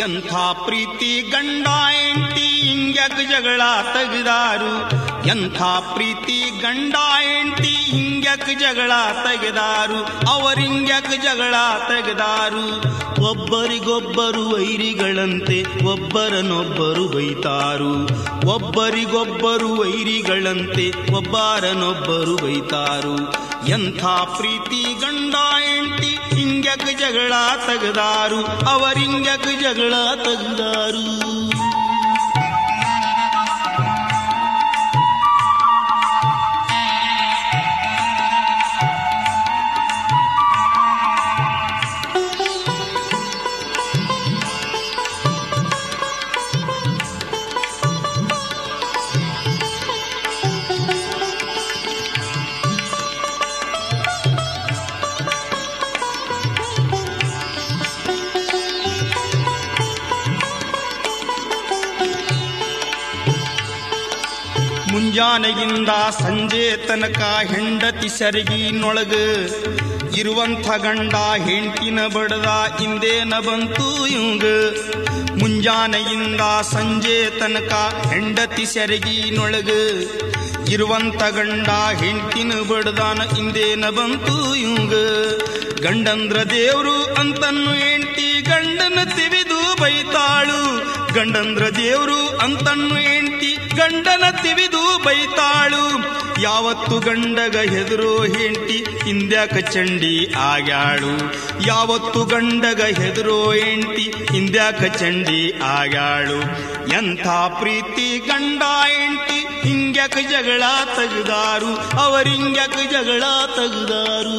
ಎಂಥ ಪ್ರೀತಿ ಗಂಡ ಎಂಟಿ ಹಿಂಗ್ಯಾಕ ಜಗಳ ತೆಗೆದಾರು ಎಂಥ ಪ್ರೀತಿ ಗಂಡ ಎಂಟಿ ಹಿಂಗ್ಯಾಕ ಜಗಳ ತೆಗೆದಾರು ಅವರಿಂಗ್ಯಾಕ ಜಗಳ ತೆಗೆದಾರು ಒಬ್ಬರಿಗೊಬ್ಬರು ವೈರಿಗಳಂತೆ ಒಬ್ಬರನೊಬ್ಬರು ಬೈತಾರು ಒಬ್ಬರಿಗೊಬ್ಬರು ವೈರಿಗಳಂತೆ ಒಬ್ಬರನೊಬ್ಬರು ಬೈತಾರು ಎಂಥ ಪ್ರೀತಿ ಗಂಡ ಎಂಟಿ ಹಿಂಗ್ಯಾಕ ಜಗಳ ತೆಗೆದಾರು ಅವರಿಂಗ್ಯಾಕ ಜಗಳ ತೆಗೆದಾರು ಮುಂಜಾನೆಯಿಂದ ಸಂಜೆ ತನಕ ಹೆಂಡತಿ ಸೆರಗಿನೊಳಗ ಇರುವಂಥ ಗಂಡ ಹೆಂಟಿನ ಬಡದ ಇಂದೇನ ಬಂತು ಇವಂಗ ಮುಂಜಾನೆಯಿಂದ ಸಂಜೆ ತನಕ ಹೆಂಡತಿ ಸೆರಗಿನೊಳಗ ಇರುವಂಥ ಗಂಡ ಹೆಂಟಿನ ಬಡದಾನ ಇಂದೇನ ಬಂತು ಇವಂಗ ಗಂಡಂದ್ರ ದೇವ್ರು ಅಂತನ್ನು ಹೆಂಟಿ ಗಂಡನ ತಿವಿದು ಬೈತಾಳು ಗಂಡಂದ್ರ ದೇವ್ರು ಅಂತನ್ನು ಹೆಂಟಿ ಗಂಡನ ತಿವಿದು ಬೈತಾಳು ಯಾವತ್ತು ಗಂಡಗ ಹೆದರು ಹೆಂಟಿ ಹಿಂದ್ಯಾಕ ಚಂಡಿ ಆಗ್ಯಾಳು ಯಾವತ್ತು ಗಂಡಗ ಹೆದರು ಹೆಂಟಿ ಹಿಂದ್ಯಾಕ ಚಂಡಿ ಆಗ್ಯಾಳು ಎಂಥ ಪ್ರೀತಿ ಗಂಡ ಹೆಂಟಿ ಹಿಂಗ್ಯಾಕ ಜಗಳ ತೆಗ್ದಾರು ಅವರಿಂಗ್ಯಾಕ ಜಗಳ ತೆಗ್ದಾರು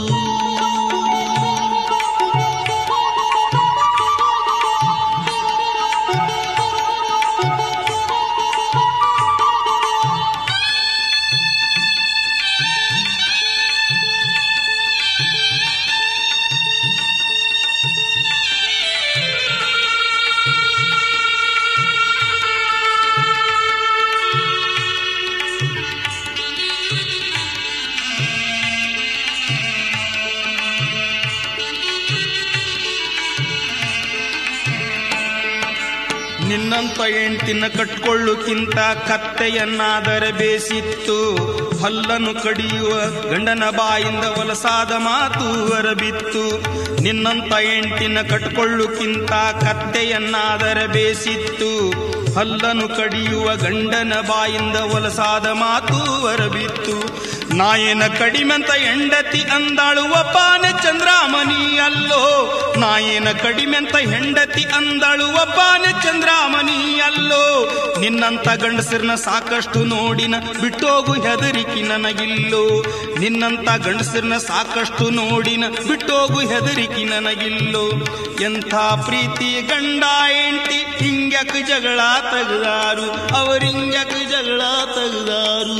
ನಿನ್ನಂತ ಎಂಟಿನ ಕಟ್ಕೊಳ್ಳುಕ್ಕಿಂತ ಕತ್ತೆಯನ್ನಾದರೆ ಬೇಸಿತ್ತು ಹಲ್ಲನ್ನು ಕಡಿಯುವ ಗಂಡನ ಬಾಯಿಂದ ಹೊಲಸಾದ ಮಾತು ಹೊರಬಿತ್ತು ನಿನ್ನಂತ ಎಂಟಿನ ಕಟ್ಕೊಳ್ಳುಕ್ಕಿಂತ ಕತ್ತೆಯನ್ನಾದರೆ ಬೇಸಿತ್ತು ಹಲ್ಲನ್ನು ಕಡಿಯುವ ಗಂಡನ ಬಾಯಿಂದ ಹೊಲಸಾದ ಮಾತು ಹೊರಬಿತ್ತು ನಾಯೇನ ಕಡಿಮೆಂತ ಹೆಂಡತಿ ಅಂದಾಳು ಒಬ್ಬಾನೆ ಚಂದ್ರಾಮಣಿ ಅಲ್ಲೋ ನಾಯೇನ ಕಡಿಮೆಂತ ಹೆಂಡತಿ ಅಂದಾಳು ಒಬ್ಬಾನೆ ಚಂದ್ರಾಮಣಿ ಅಲ್ಲೋ ನಿನ್ನಂತ ಗಂಡಸರನ್ನ ಸಾಕಷ್ಟು ನೋಡಿನ ಬಿಟ್ಟೋಗು ಹೆದರಿಕಿ ನನಗಿಲ್ಲೋ ನಿನ್ನಂತ ಗಂಡಸರನ್ನ ಸಾಕಷ್ಟು ನೋಡಿನ ಬಿಟ್ಟೋಗು ಹೆದರಿಕಿ ನನಗಿಲ್ಲೋ ಎಂಥ ಪ್ರೀತಿ ಗಂಡ ಎಂಟಿ ಹಿಂಗ್ಯಾಕ ಜಗಳ ತೆಗ್ದಾರು ಅವರಿಂಗ್ಯಾಕ ಜಗಳ ತೆಗ್ದಾರು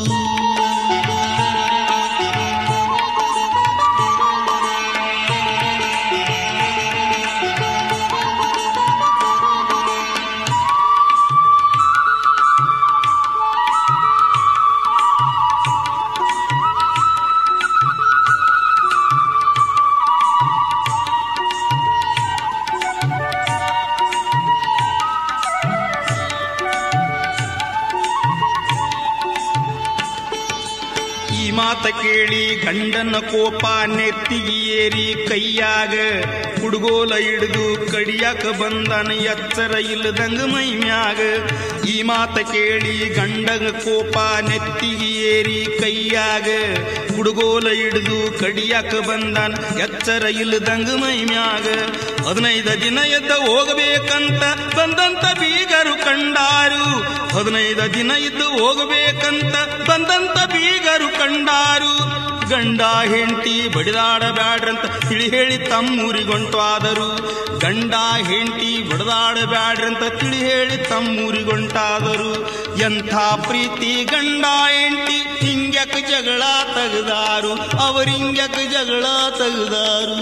ಈ ಮಾತ ಕೇಳಿ ಗಂಡನ ಕೋಪ ನೆತ್ತಿಗೆ ಏರಿ ಕೈಯಾಗ ಹುಡುಗೋಲ ಹಿಡಿದು ಕಡಿಯಾಕ ಬಂದನ ಎಚ್ಚರ ಇಲ್ಲದಂಗ ಮೈ ಮ್ಯಾಗ ಈ ಮಾತ ಕೇಳಿ ಗಂಡನ ಕೋಪ ನೆತ್ತಿಗೆ ಏರಿ ಕೈಯಾಗ ಹುಡುಗೋಲ ಹಿಡಿದು ಕಡಿಯಾಕ ಬಂದನ ಎಚ್ಚರ ಇಲ್ಲದಂಗ ಮೈ ಮ್ಯಾಗ ಹದಿನೈದು ದಿನ ಎದ್ದ ಹೋಗಬೇಕಂತ ಬಂದಂತ ಬೀಗರು ಕಂಡಾರು ಹದಿನೈದು ದಿನ ಇದ್ದು ಹೋಗಬೇಕಂತ ಬಂದಂತ ಬೀಗರು ಕಂಡಾರು ಗಂಡ ಹೆಂಡತಿ ಬಡಿದಾಡಬ್ಯಾಡ್ರಂತ ತಿಳಿ ಹೇಳಿ ತಮ್ಮೂರಿಗೊಂಟು ಆದರು ಗಂಡ ಹೆಂಡತಿ ಬಡದಾಡಬ್ಯಾಡ್ರಂತ ತಿಳಿ ಹೇಳಿ ತಮ್ಮೂರಿಗೊಂಟಾದರು ಎಂಥ ಪ್ರೀತಿ ಗಂಡ ಹೆಂಡತಿ ಹಿಂಗ್ಯಾಕ ಜಗಳ ತೆಗ್ದಾರು ಅವರಿಂಗ್ಯಾಕ ಜಗಳ ತೆಗ್ದಾರು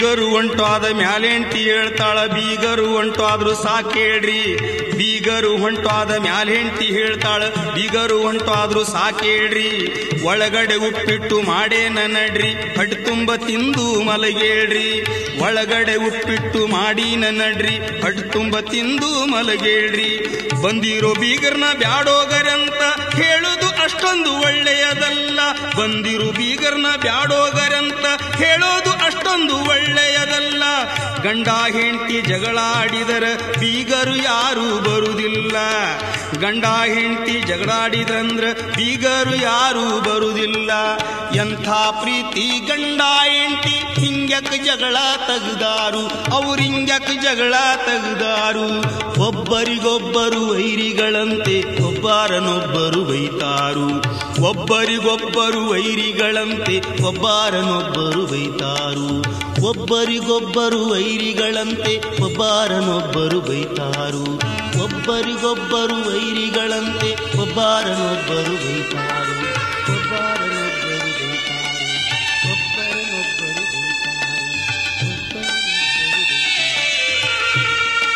ಬೀಗರು ಒಂಟು ಆದ ಮ್ಯಾಲೆಂಟಿ ಹೇಳ್ತಾಳ ಬೀಗರು ಒಂಟು ಆದ್ರೂ ಸಾಕೇಳ್ರಿ ಬೀಗರು ಹೊಂಟು ಆದ ಮ್ಯಾಲೆಂಟಿ ಹೇಳ್ತಾಳ ಬೀಗರು ಹೊಂಟು ಆದ್ರೂ ಸಾಕೇಳ್ರಿ ಒಳಗಡೆ ಉಪ್ಪಿಟ್ಟು ಮಾಡೇನ ನಡ್ರಿ ಹಡ್ ತುಂಬ ತಿಂದು ಮಲಗೇಳ್ರಿ ಒಳಗಡೆ ಉಪ್ಪಿಟ್ಟು ಮಾಡೀನ ನಡ್ರಿ ಹಡ್ ತುಂಬ ತಿಂದು ಮಲಗೇಳ್ರಿ ಬಂದಿರೋ ಬೀಗರ್ನ ಬ್ಯಾಡೋಗರಂತ ಹೇಳುದು ಅಷ್ಟೊಂದು ಒಳ್ಳೆಯದಲ್ಲ ಬಂದಿರು ಬೀಗರ್ನ ಬ್ಯಾಡೋಗರಂತ ಹೇಳೋದು ಅಷ್ಟೊಂದು ಒಳ್ಳೆಯದಲ್ಲ ಗಂಡ ಹೆಂಡತಿ ಜಗಳಾಡಿದರ ಬೀಗರು ಯಾರು ಬರುವುದಿಲ್ಲ ಗಂಡ ಹೆಂಡತಿ ಜಗಳಾಡಿದ್ರಂದ್ರ ಬೀಗರು ಯಾರು ಬರುವುದಿಲ್ಲ ಎಂಥ ಪ್ರೀತಿ ಗಂಡ ಹೆಂಡತಿ ಹಿಂಗ್ಯಕ್ ಜಗಳ ತೆಗ್ದಾರು ಅವ್ರಿಂಗ್ಯಕ್ ಜಗಳ ತೆಗ್ದಾರು ಒಬ್ಬರಿಗೊಬ್ಬರು ವೈರಿಗಳಂತೆ ಒಬ್ಬರನೊಬ್ಬರು ಬೈತಾರು ಒಬ್ಬರಿಗೊಬ್ಬರು ವೈರಿಗಳಂತೆ ಒಬ್ಬರನೊಬ್ಬರು ಬೈತಾರು ಒಬ್ಬರಿಗೊಬ್ಬರು ವೈರಿಗಳಂತೆ ಒಬ್ಬರನೊಬ್ಬರು ಬೈತಾರು ಒಬ್ಬರಿಗೊಬ್ಬರು ವೈರಿಗಳಂತೆ ಒಬ್ಬರನೊಬ್ಬರು ಬೈತಾರು ಒಬ್ಬರನೊಬ್ಬರು ಬೈತಾರು ಒಬ್ಬರನೊಬ್ಬರು ಬೈತಾರು ಒಬ್ಬರನೊಬ್ಬರು ಬೈತಾರು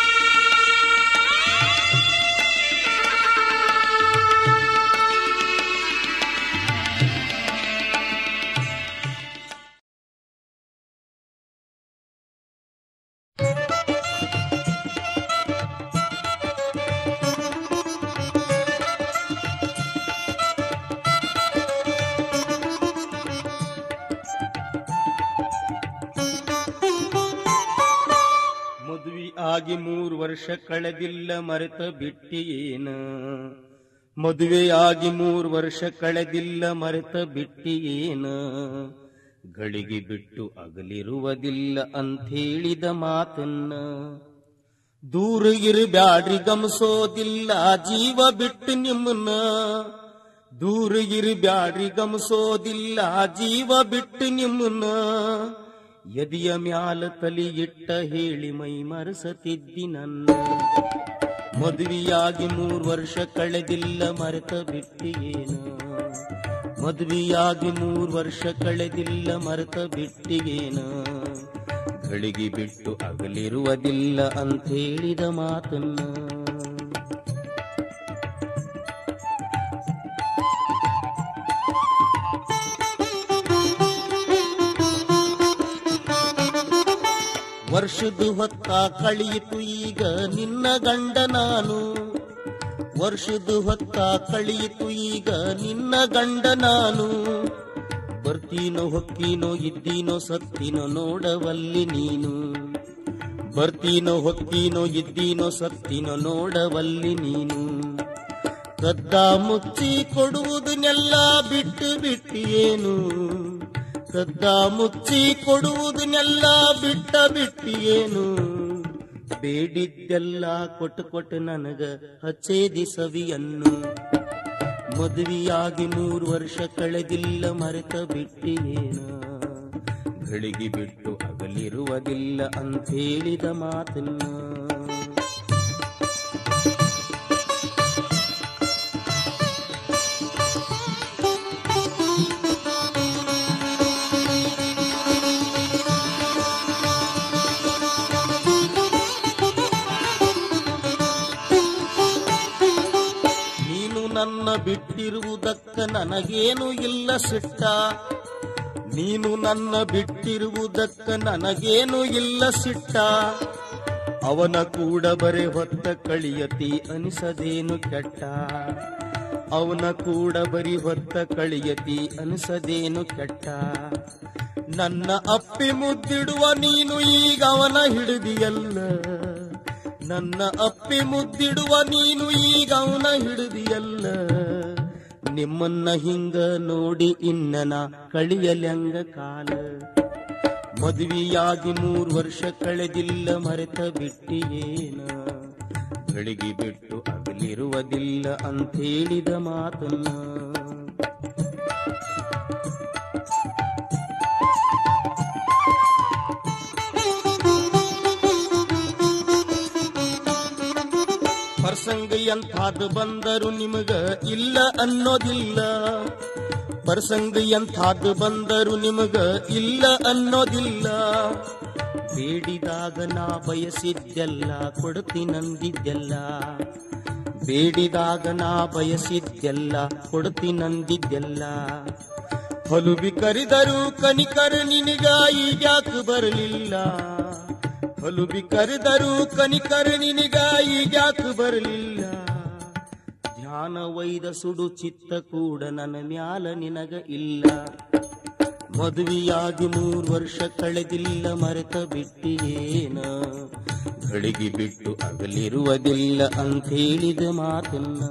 ಮದುವೆ ಆಗಿ ಮೂರು ವರ್ಷ ಕಳೆದಿಲ್ಲ ಮರೆತ ಬಿಟ್ಟಿಯೇನ ಮದುವೆಯಾಗಿ ಮೂರು ವರ್ಷ ಕಳೆದಿಲ್ಲ ಮರೆತ ಬಿಟ್ಟಿಯೇನ ಗಳಿಗೆ ಬಿಟ್ಟು ಅಗಲಿರುವುದಿಲ್ಲ ಅಂಥೇಳಿದ ಮಾತನ್ನ ದೂರ ಇರಬ್ಯಾಡ್ರಿ ಗಮಸೋದಿಲ್ಲ ಜೀವ ಬಿಟ್ಟು ನಿಮ್ಮನ್ನ ದೂರ ಇರಬ್ಯಾಡ್ರಿ ಗಮಸೋದಿಲ್ಲ ಜೀವ ಬಿಟ್ಟು ನಿಮ್ಮನ್ನ ಎದಿಯ ಮ್ಯಾಲ ತಲಿ ಇಟ್ಟ ಹೇಳಿ ಮೈ ಮರೆಸತಿದ್ದಿ ನನ್ನ ಮದುವೆಯಾಗಿ ಮೂರ್ ವರ್ಷ ಕಳೆದಿಲ್ಲ ಮರೆತ ಬಿಟ್ಟಿಯೇನ ಮದುವೆಯಾಗಿ ಮೂರ್ ವರ್ಷ ಕಳೆದಿಲ್ಲ ಮರೆತ ಬಿಟ್ಟಿಯೇನ ಗಳಿಗೆ ಬಿಟ್ಟು ಅಗಲಿರುವುದಿಲ್ಲ ಅಂಥೇಳಿದ ಮಾತನ್ನ ವರ್ಷದ ಹೊತ್ತ ಕಳೆಯಿತು ಈಗ ನಿನ್ನ ಗಂಡ ನಾನು ವರ್ಷದ ಹೊತ್ತ ಕಳೆಯಿತು ಈಗ ನಿನ್ನ ಗಂಡ ನಾನು ಬರ್ತೀನೋ ಹೊಕ್ಕೀನೋ ಇದ್ದೀನೋ ಸತ್ತಿನೋ ನೋಡವಲ್ಲಿ ನೀನು ಬರ್ತೀನೋ ಹೊಕ್ಕೀನೋ ಇದ್ದೀನೋ ಸತ್ತಿನೋ ನೋಡವಲ್ಲಿ ನೀನು ಕದ್ದ ಮುಚ್ಚಿ ಕೊಡುವುದನ್ನೆಲ್ಲ ಬಿಟ್ಟು ಬಿಟ್ಟಿಯೇನು ಕದ್ದ ಮುಚ್ಚಿ ಕೊಡುವುದನ್ನೆಲ್ಲ ಬಿಟ್ಟ ಬಿಟ್ಟಿಯೇನು ಬೇಡಿದ್ದೆಲ್ಲ ಕೊಟ್ಟು ಕೊಟ್ಟು ನನಗ ಹಚ್ಚೇದಿ ಸವಿಯನ್ನು ಮದುವೆಯಾಗಿ ಮೂರು ವರ್ಷ ಕಳೆದಿಲ್ಲ ಮರೆತ ಬಿಟ್ಟಿಯೇನ ಗಳಿಗೆ ಬಿಟ್ಟು ಅಗಲಿರುವುದಿಲ್ಲ ಅಂಥೇಳಿದ ಮಾತನ್ನ ನೀನು ನನ್ನ ಬಿಟ್ಟಿರುವುದಕ್ಕ ನನಗೇನು ಇಲ್ಲ ಸಿಟ್ಟ ನೀನು ನನ್ನ ಬಿಟ್ಟಿರುವುದಕ್ಕ ನನಗೇನು ಇಲ್ಲ ಸಿಟ್ಟ ಅವನ ಕೂಡ ಬರೆ ಹೊತ್ತ ಕಳಿಯತಿ ಅನಿಸದೇನು ಕೆಟ್ಟ ಅವನ ಕೂಡ ಬರಿ ಹೊತ್ತ ಕಳಿಯತಿ ಅನಿಸದೇನು ಕೆಟ್ಟ ನನ್ನ ಅಪ್ಪಿ ಮುದ್ದಿಡುವ ನೀನು ಈಗ ಅವನ ಹಿಡಿದಿಯಲ್ಲ ನನ್ನ ಅಪ್ಪಿ ಮುದ್ದಿಡುವ ನೀನು ಈಗ ಅವನ ಹಿಡಿದಿಯಲ್ಲ ನಿಮ್ಮನ್ನ ಹಿಂಗ ನೋಡಿ ಇನ್ನನ ಕಳಿಯಲ್ಯಂಗ ಕಾಲ ಮದುವೆಯಾಗಿ ಮೂರು ವರ್ಷ ಕಳೆದಿಲ್ಲ ಮರೆತ ಬಿಟ್ಟಿಯೇನ ಗಳಿಗೆ ಬಿಟ್ಟು ಅಗಲಿರುವುದಿಲ್ಲ ಅಂಥೇಳಿದ ಮಾತನ್ನ ಪ್ರಸಂಗ ಎಂಥಾದ್ ಬಂದರು ನಿಮಗ ಇಲ್ಲ ಅನ್ನೋದಿಲ್ಲ ಪ್ರಸಂಗ ಎಂಥಾದ್ ಬಂದರು ನಿಮಗ ಇಲ್ಲ ಅನ್ನೋದಿಲ್ಲ ಬೇಡಿದಾಗ ನಾ ಬಯಸಿದ್ದೆಲ್ಲ ಕೊಡ್ತೀನಂದಿದ್ದೆಲ್ಲ ಬೇಡಿದಾಗ ನಾ ಬಯಸಿದ್ದೆಲ್ಲ ಕೊಡ್ತೀನಂದಿದ್ದೆಲ್ಲ ಹಲುಬಿ ಕರೆದರು ಕನಿಕರ ನಿನಗ ಈಗ್ಯಾಕ ಬರಲಿಲ್ಲ ಹಲುಬಿ ಕರೆದರು ಕನಿಕರ ನಿನಗ ಈಗ್ಯಾಕ ಬರಲಿಲ್ಲ ಧ್ಯಾನ ವೈದ ಸುಡು ಚಿತ್ತ ಕೂಡ ನನ್ನ ಮ್ಯಾಲ ನಿನಗ ಇಲ್ಲ ಮದುವೆಯಾಗಿ ಮೂರ್ ವರ್ಷ ಕಳೆದಿಲ್ಲ ಮರೆತ ಬಿಟ್ಟಿಯೇನ ಗಳಿಗೆ ಬಿಟ್ಟು ಅಗಲಿರುವುದಿಲ್ಲ ಅಂತ ಹೇಳಿದ ಮಾತನ್ನ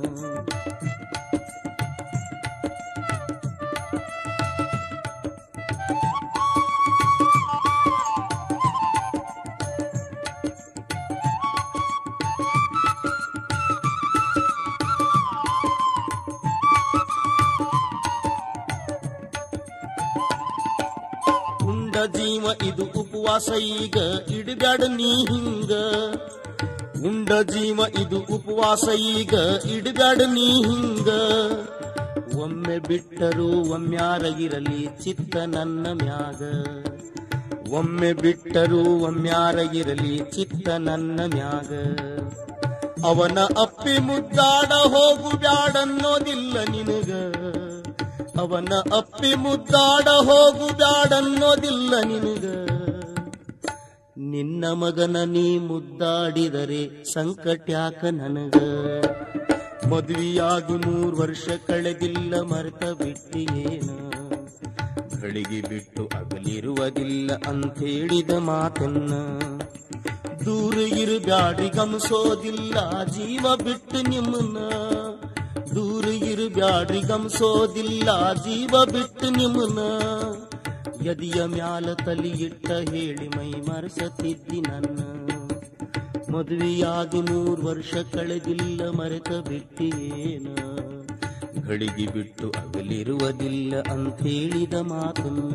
ಉಂಡ ಜೀವ ಇದು ಉಪವಾಸ ಈಗ ಇಡಬ್ಯಾಡ ನೀ ಹಿಂಗ ಉಂಡ ಜೀವ ಇದು ಉಪವಾಸ ಈಗ ಇಡಬ್ಯಾಡ ನೀ ಹಿಂಗ ಒಮ್ಮೆ ಬಿಟ್ಟರು ಒಮ್ಮ್ಯಾರಗಿರಲಿ ಚಿತ್ತ ನನ್ನ ಮ್ಯಾಗ ಒಮ್ಮೆ ಬಿಟ್ಟರು ಒಮ್ಮ್ಯಾರಗಿರಲಿ ಚಿತ್ತ ನನ್ನ ಮ್ಯಾಗ ಅವನ ಅಪ್ಪಿ ಮುದ್ದಾಡ ಹೋಗು ಬ್ಯಾಡನ್ನೋದಿಲ್ಲ ನಿನಗ ಅವನ ಅಪ್ಪಿ ಮುದ್ದಾಡ ಹೋಗು ಬ್ಯಾಡನ್ನೋದಿಲ್ಲ ನಿನಗ ನಿನ್ನ ಮಗನ ನೀ ಮುದ್ದಾಡಿದರೆ ಸಂಕಟ್ಯಾಕ ನನಗ ಮದುವೆಯಾಗಿ ಮೂರ್ ವರ್ಷ ಕಳೆದಿಲ್ಲ ಮರೆತ ಬಿಟ್ಟಿಯೇನ ಗಳಿಗೆ ಬಿಟ್ಟು ಅಗಲಿರುವುದಿಲ್ಲ ಅಂತೇಳಿದ ಮಾತನ್ನ ದೂರ ಇರು ಬ್ಯಾಡಿ ಗಮಸೋದಿಲ್ಲ ಜೀವ ಬಿಟ್ಟು ನಿಮ್ಮನ್ನ ದೂರ ಇರು ಬ್ಯಾಡ್ರಿ ಗಮಸೋದಿಲ್ಲ ಜೀವ ಬಿಟ್ಟು ನಿಮ್ಮನ್ನ ಯದಿಯ ಮ್ಯಾಲ ತಲಿ ಇಟ್ಟ ಹೇಳಿ ಮೈ ಮರೆಸತಿದ್ದಿ ನನ್ನ ಮದುವೆಯಾಗಿ ಮೂರ್ ವರ್ಷ ಕಳೆದಿಲ್ಲ ಮರೆತ ಬಿಟ್ಟಿಯೇನ ಗಳಿಗೆ ಬಿಟ್ಟು ಅಗಲಿರುವುದಿಲ್ಲ ಅಂತ ಹೇಳಿದ ಮಾತನ್ನ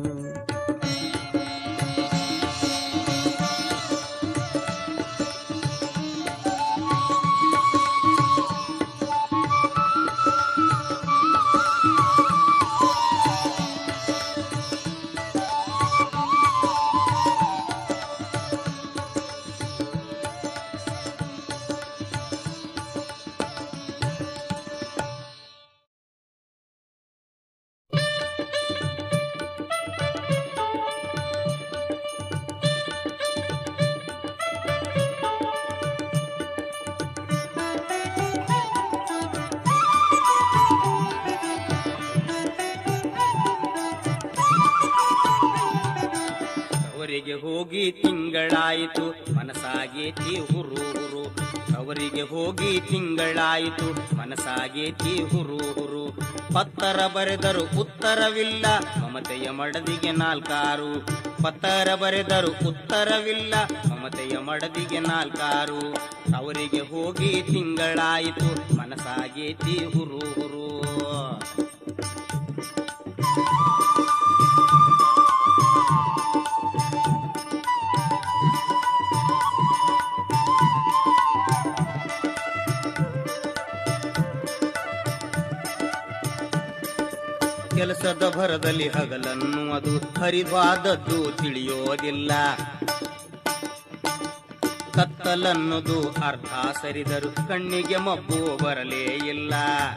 ಅವರಿಗೆ ಹೋಗಿ ತಿಂಗಳಾಯಿತು ಮನಸಾಗೇತಿ ಹುರು ಹುರು ಅವರಿಗೆ ಹೋಗಿ ತಿಂಗಳಾಯಿತು ಮನಸಾಗೇತಿ ಹುರು ಹುರು ಪತ್ತರ ಬರೆದರು ಉತ್ತರವಿಲ್ಲ ಮಮತೆಯ ಮಡದಿಗೆ ನಾಲ್ಕಾರು ಪತ್ತರ ಬರೆದರು ಉತ್ತರವಿಲ್ಲ ಮಮತೆಯ ಮಡದಿಗೆ ನಾಲ್ಕಾರು ಅವರಿಗೆ ಹೋಗಿ ತಿಂಗಳಾಯಿತು ಮನಸಾಗೇತಿ ಹುರು ಹುರು ಕೆಲಸದ ಭರದಲ್ಲಿ ಹಗಲನ್ನು ಅದು ಹರಿವಾದದ್ದು ತಿಳಿಯೋದಿಲ್ಲ ಕತ್ತಲನ್ನದು ಅರ್ಧ ಸರಿದರು ಕಣ್ಣಿಗೆ ಮಬ್ಬು ಬರಲೇ ಇಲ್ಲ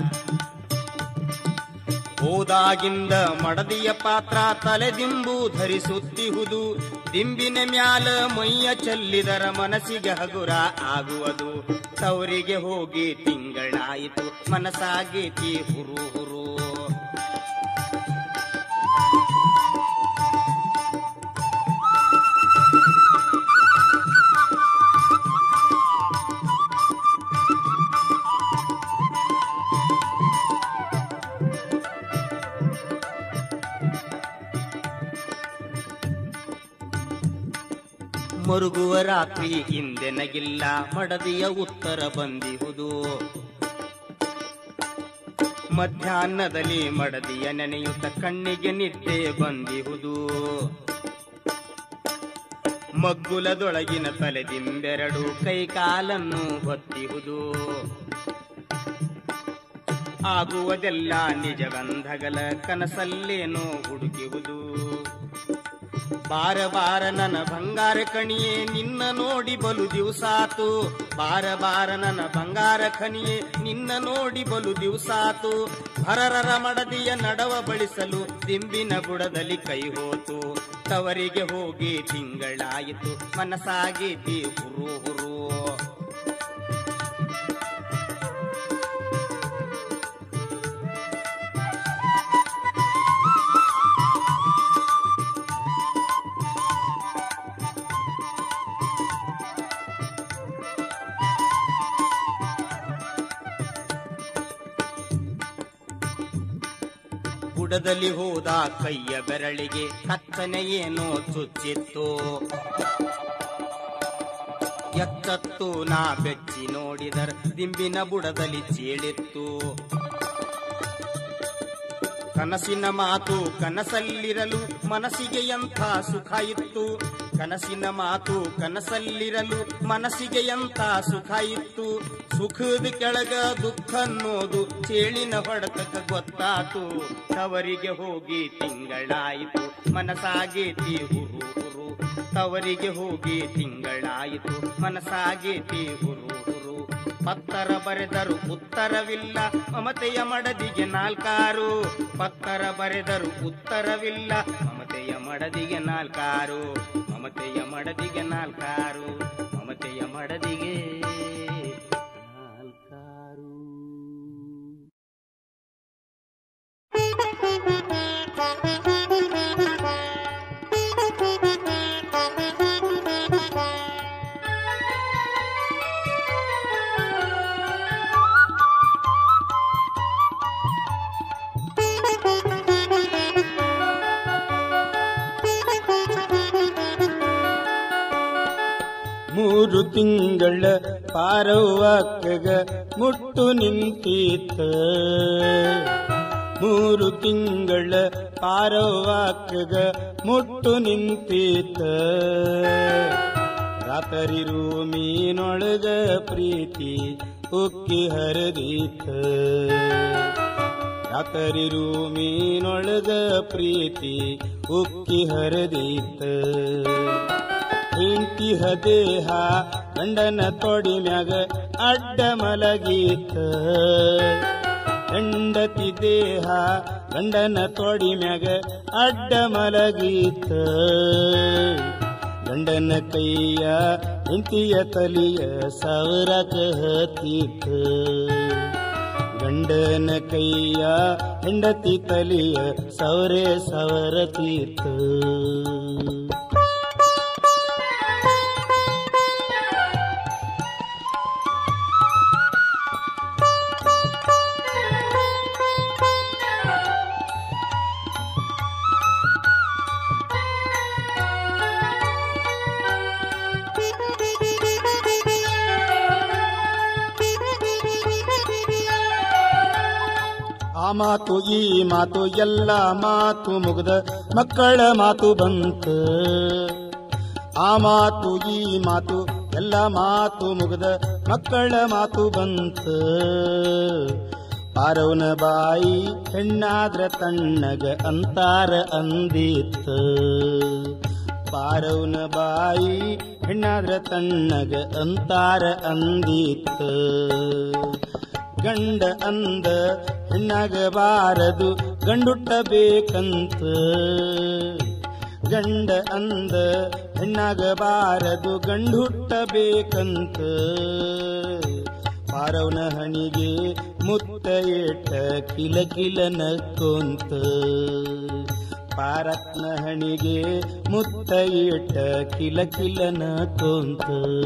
ಹೋದಾಗಿಂದ ಮಡದಿಯ ಪಾತ್ರ ತಲೆದಿಂಬು ಧರಿಸುತ್ತಿಹುದು ದಿಂಬಿನ ಮ್ಯಾಲ ಮೈಯ ಚೆಲ್ಲಿದರ ಮನಸ್ಸಿಗೆ ಹಗುರ ಆಗುವುದು ತವರಿಗೆ ಹೋಗಿ ತಿಂಗಳಾಯಿತು ಮನಸ್ಸಾಗೇತಿ ಹುರು ಹುರು ಮರುಗುವ ರಾತ್ರಿ ಹಿಂದೆನಗಿಲ್ಲ ಮಡದಿಯ ಉತ್ತರ ಬಂದಿಹುದು ಮಧ್ಯಾಹ್ನದಲ್ಲಿ ಮಡದಿಯ ನೆನೆಯುತ್ತ ಕಣ್ಣಿಗೆ ನಿದ್ದೆ ಬಂದಿಹುದು ಮಗ್ಗುಲದೊಳಗಿನ ತಲೆದಿಂಬೆರಡು ಕೈಕಾಲನ್ನು ಹೊತ್ತಿಹುದು ಆಗುವುದೆಲ್ಲ ನಿಜಗಂಧಗಲ ಕನಸಲ್ಲೇನೋ ಹುಡುಕಿಹುದು ಬಾರ ಬಾರ ನನ್ನ ಬಂಗಾರ ಕಣಿಯೇ ನಿನ್ನ ನೋಡಿ ಬಲು ದಿವಸಾತು ಬಾರ ಬಾರ ನನ್ನ ಬಂಗಾರ ಖನಿಯೇ ನಿನ್ನ ನೋಡಿ ಬಲು ದಿವಸಾತು ಭರರರ ಮಡದಿಯ ನಡವ ಬಳಸಲು ದಿಂಬಿನ ಬುಡದಲ್ಲಿ ಕೈ ಹೋತು ತವರಿಗೆ ಹೋಗಿ ತಿಂಗಳಾಯಿತು ಮನಸ್ಸಾಗೈತಿ ಹುರು ಹುರು ಬುಡದಲ್ಲಿ ಹೋದ ಕೈಯ ಬೆರಳಿಗೆ ಕತ್ತನೆ ಏನೋ ಚುಚ್ಚಿತ್ತು ಎತ್ತತ್ತು ನಾ ಬೆಚ್ಚಿ ನೋಡಿದರ ದಿಂಬಿನ ಬುಡದಲ್ಲಿ ಚೇಳಿತ್ತು ಕನಸಿನ ಮಾತು ಕನಸಲ್ಲಿರಲು ಮನಸ್ಸಿಗೆ ಎಂಥ ಸುಖ ಇತ್ತು ಕನಸಿನ ಮಾತು ಕನಸಲ್ಲಿರಲು ಮನಸ್ಸಿಗೆ ಎಂಥ ಸುಖ ಇತ್ತು ಸುಖದ ಕೆಳಗ ದುಃಖ ಅನ್ನೋದು ಚೇಳಿನ ಹೊಡೆತಕ್ಕ ಗೊತ್ತಾತು ತವರಿಗೆ ಹೋಗಿ ತಿಂಗಳಾಯಿತು ಮನಸ್ಸಾಗೇತಿ ಹುರು ಹುರು ತವರಿಗೆ ಹೋಗಿ ತಿಂಗಳಾಯಿತು ಮನಸ್ಸಾಗೇತಿ ಹುರು ಹುರು ಪತ್ತರ ಬರೆದರು ಉತ್ತರವಿಲ್ಲ ಮಮತೆಯ ಮಡದಿಗೆ ನಾಲ್ಕಾರು ಪತ್ತರ ಬರೆದರು ಉತ್ತರವಿಲ್ಲ ಮಮತೆಯ ಮಡದಿಗೆ ನಾಲ್ಕಾರು ಮಮತೆಯ ಮಡದಿಗೆ ನಾಲ್ಕಾರು ಮಮತೆಯ ಮಡದಿಗೆ ನಾಲ್ಕಾರು ಮೂರು ತಿಂಗಳ ಪಾರವ್ವಕ್ಕಗ ಮುಟ್ಟು ನಿಂತೀತ ಮೂರು ತಿಂಗಳ ಪಾರವ್ವಕ್ಕಗ ಮುಟ್ಟು ನಿಂತೀತ ರಾತರಿ ರೂಮಿನೊಳಗ ಪ್ರೀತಿ ಉಕ್ಕಿ ಹರಿದೀತ ರಾತರಿ ರೂಮಿನೊಳಗ ಪ್ರೀತಿ ಉಕ್ಕಿ ಹರಿದೀತ ಹೆಂಡತಿ ಹದೇಹ ಗಂಡನ ತೊಡಿ ಮ್ಯಾಗ ಅಡ್ಡ ಮಲಗೀತ ಹೆಂಡತಿ ದೇಹ ಗಂಡನ ತೊಡಿ ಮ್ಯಾಗ ಅಡ್ಡ ಮಲಗೀತ ಗಂಡನ ಕೈಯ ಹೆಂಡತಿಯ ತಲಿಯ ಸಾವಿರಕ ಹತ್ತೀತ ಗಂಡನ ಕೈಯ ಹೆಂಡತಿ ತಲಿಯ ಸವರೆ ಸವರ ತೀರ್ಥ ಆ ಮಾತು ಈ ಮಾತು ಎಲ್ಲ ಮಾತು ಮುಗ್ದ ಮಕ್ಕಳ ಮಾತು ಬಂತ ಆ ಮಾತು ಈ ಮಾತು ಎಲ್ಲ ಮಾತು ಮುಗ್ದ ಮಕ್ಕಳ ಮಾತು ಬಂತ ಪಾರವನ ಬಾಯಿ ಹೆಣ್ಣಾದ್ರ ತಣ್ಣಗ ಅಂತಾರ ಅಂದಿತ್ತ ಪಾರವನ ಬಾಯಿ ಹೆಣ್ಣಾದ್ರ ತಣ್ಣಗ ಅಂತಾರ ಅಂದಿತ್ತ ಗಂಡ ಅಂದ ಹೆಣ್ಣಾಗಬಾರದು ಗಂಡುಟ್ಟಬೇಕಂತ ಗಂಡ ಅಂದ ಹೆಣ್ಣಾಗಬಾರದು ಗಂಡುಟ್ಟಬೇಕಂತ ಪಾರವನ ಹಣಿಗೆ ಮುತ್ತ ಏಟ ಕಿಲ ಕಿಲ ನಕ್ಕೊಂತ ಪಾರತ್ನ ಹಣಿಗೆ ಮುತ್ತ ಏಟ ಕಿಲ ಕಿಲ ನಕ್ಕೊಂತ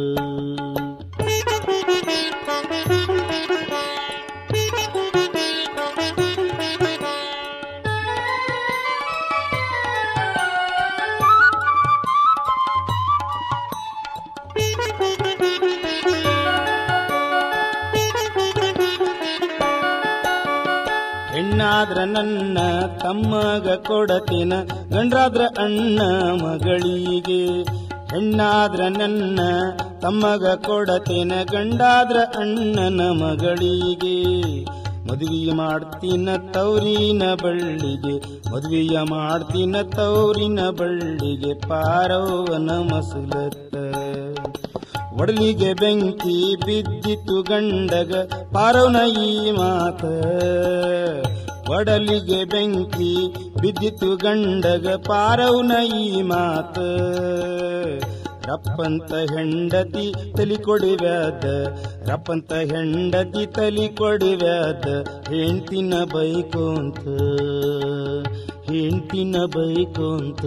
ಹೆಣ್ಣಾದ್ರ ನನ್ನ ತಮ್ಮಗ ಕೊಡತಿನ ಗಂಡ್ರಾದ್ರ ಅಣ್ಣ ಮಗಳಿಗೆ ಹೆಣ್ಣಾದ್ರ ನನ್ನ ತಮ್ಮಗ ಕೊಡತಿನ ಗಂಡಾದ್ರ ಅಣ್ಣನ ಮಗಳಿಗೆ ಮದುವೆಯ ಮಾಡ್ತೀನ ತೌರಿನ ಬಳ್ಳಿಗೆ ಮದುವೆಯ ಮಾಡ್ತೀನ ತೌರಿನ ಬಳ್ಳಿಗೆ ಪಾರವನ ಮಸುಲತ್ತ ಒಡಲಿಗೆ ಬೆಂಕಿ ಬಿದ್ದಿತು ಗಂಡಗ ಪಾರವನ ಈ ಮಾತ ಒಡಲಿಗೆ ಬೆಂಕಿ ಬಿದ್ದಿತು ಗಂಡಗ ಪಾರವನ ಈ ಮಾತ ರಪ್ಪಂತ ಹೆಂಡತಿ ತಲಿ ಕೊಡಿವ್ಯಾದ ರಪ್ಪಂತ ಹೆಂಡತಿ ತಲಿ ಕೊಡಿವ್ಯಾದ ಹೆಂಡ್ತಿನ ಬೈಕೋಂತ ಹೆಂಡ್ತಿನ ಬೈಕೋಂತ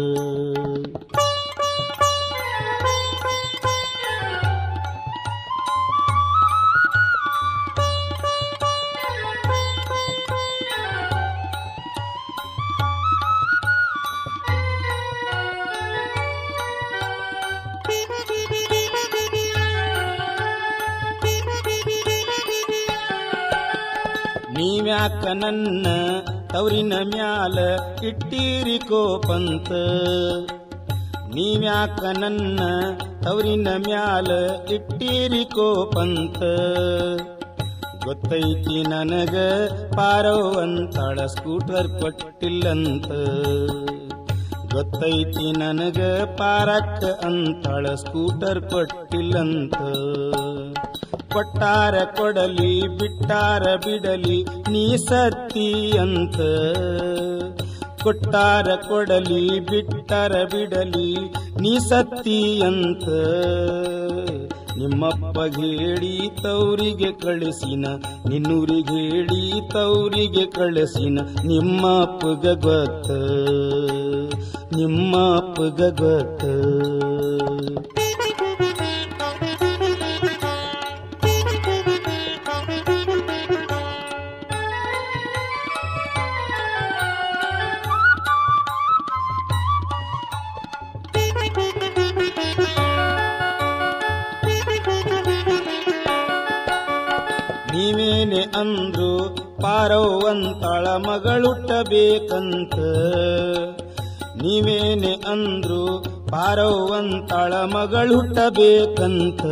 ನೀವ್ಯಾಕ ನನ್ನ ತವರಿನ ಮ್ಯಾಲ ಇಟ್ಟೀರಿ ಕೋಪಂತ ನೀವ್ಯಾಕ ನನ್ನ ತವರಿನ ಮ್ಯಾಲ ಇಟ್ಟೀರಿ ಕೋಪಂತ ಗೊತ್ತೈತಿ ನನಗ ಪಾರೋ ಅಂತಾಳ ಸ್ಕೂಟರ್ ಕೊಟ್ಟಿಲ್ಲಂತ ಗೊತ್ತೈತಿ ನನಗ ಪಾರಕ್ಕ ಅಂತಾಳ ಸ್ಕೂಟರ್ ಕೊಟ್ಟಿಲ್ಲಂತ ಕೊಟ್ಟಾರ ಕೊಡಲಿ ಬಿಟ್ಟಾರ ಬಿಡಲಿ ನೀ ಸತ್ತಿ ಅಂತ ಕೊಟ್ಟಾರ ಕೊಡಲಿ ಬಿಟ್ಟಾರ ಬಿಡಲಿ ನೀ ಸತ್ತಿ ಅಂತ ನಿಮ್ಮಪ್ಪ ಹೇಳಿ ತೌರಿಗೆ ಕಳಿಸಿನ ನಿನ್ನೂರಿಗೆ ಹೇಳಿ ತೌರಿಗೆ ಕಳಿಸಿನ ನಿಮ್ಮ ಅಪ್ಪಗ ಗೊತ್ತ ನಿಮ್ಮ ಅಪ್ಪಗ ಗೊತ್ತ ನೀವೇನೆ ಅಂದ್ರು ಪಾರವಂತಾಳ ಮಗಳುಟ್ಟಬೇಕಂತ ನೀವೇನೆ ಅಂದ್ರು ಪಾರವಂತಾಳ ಮಗಳುಟ್ಟಬೇಕಂತ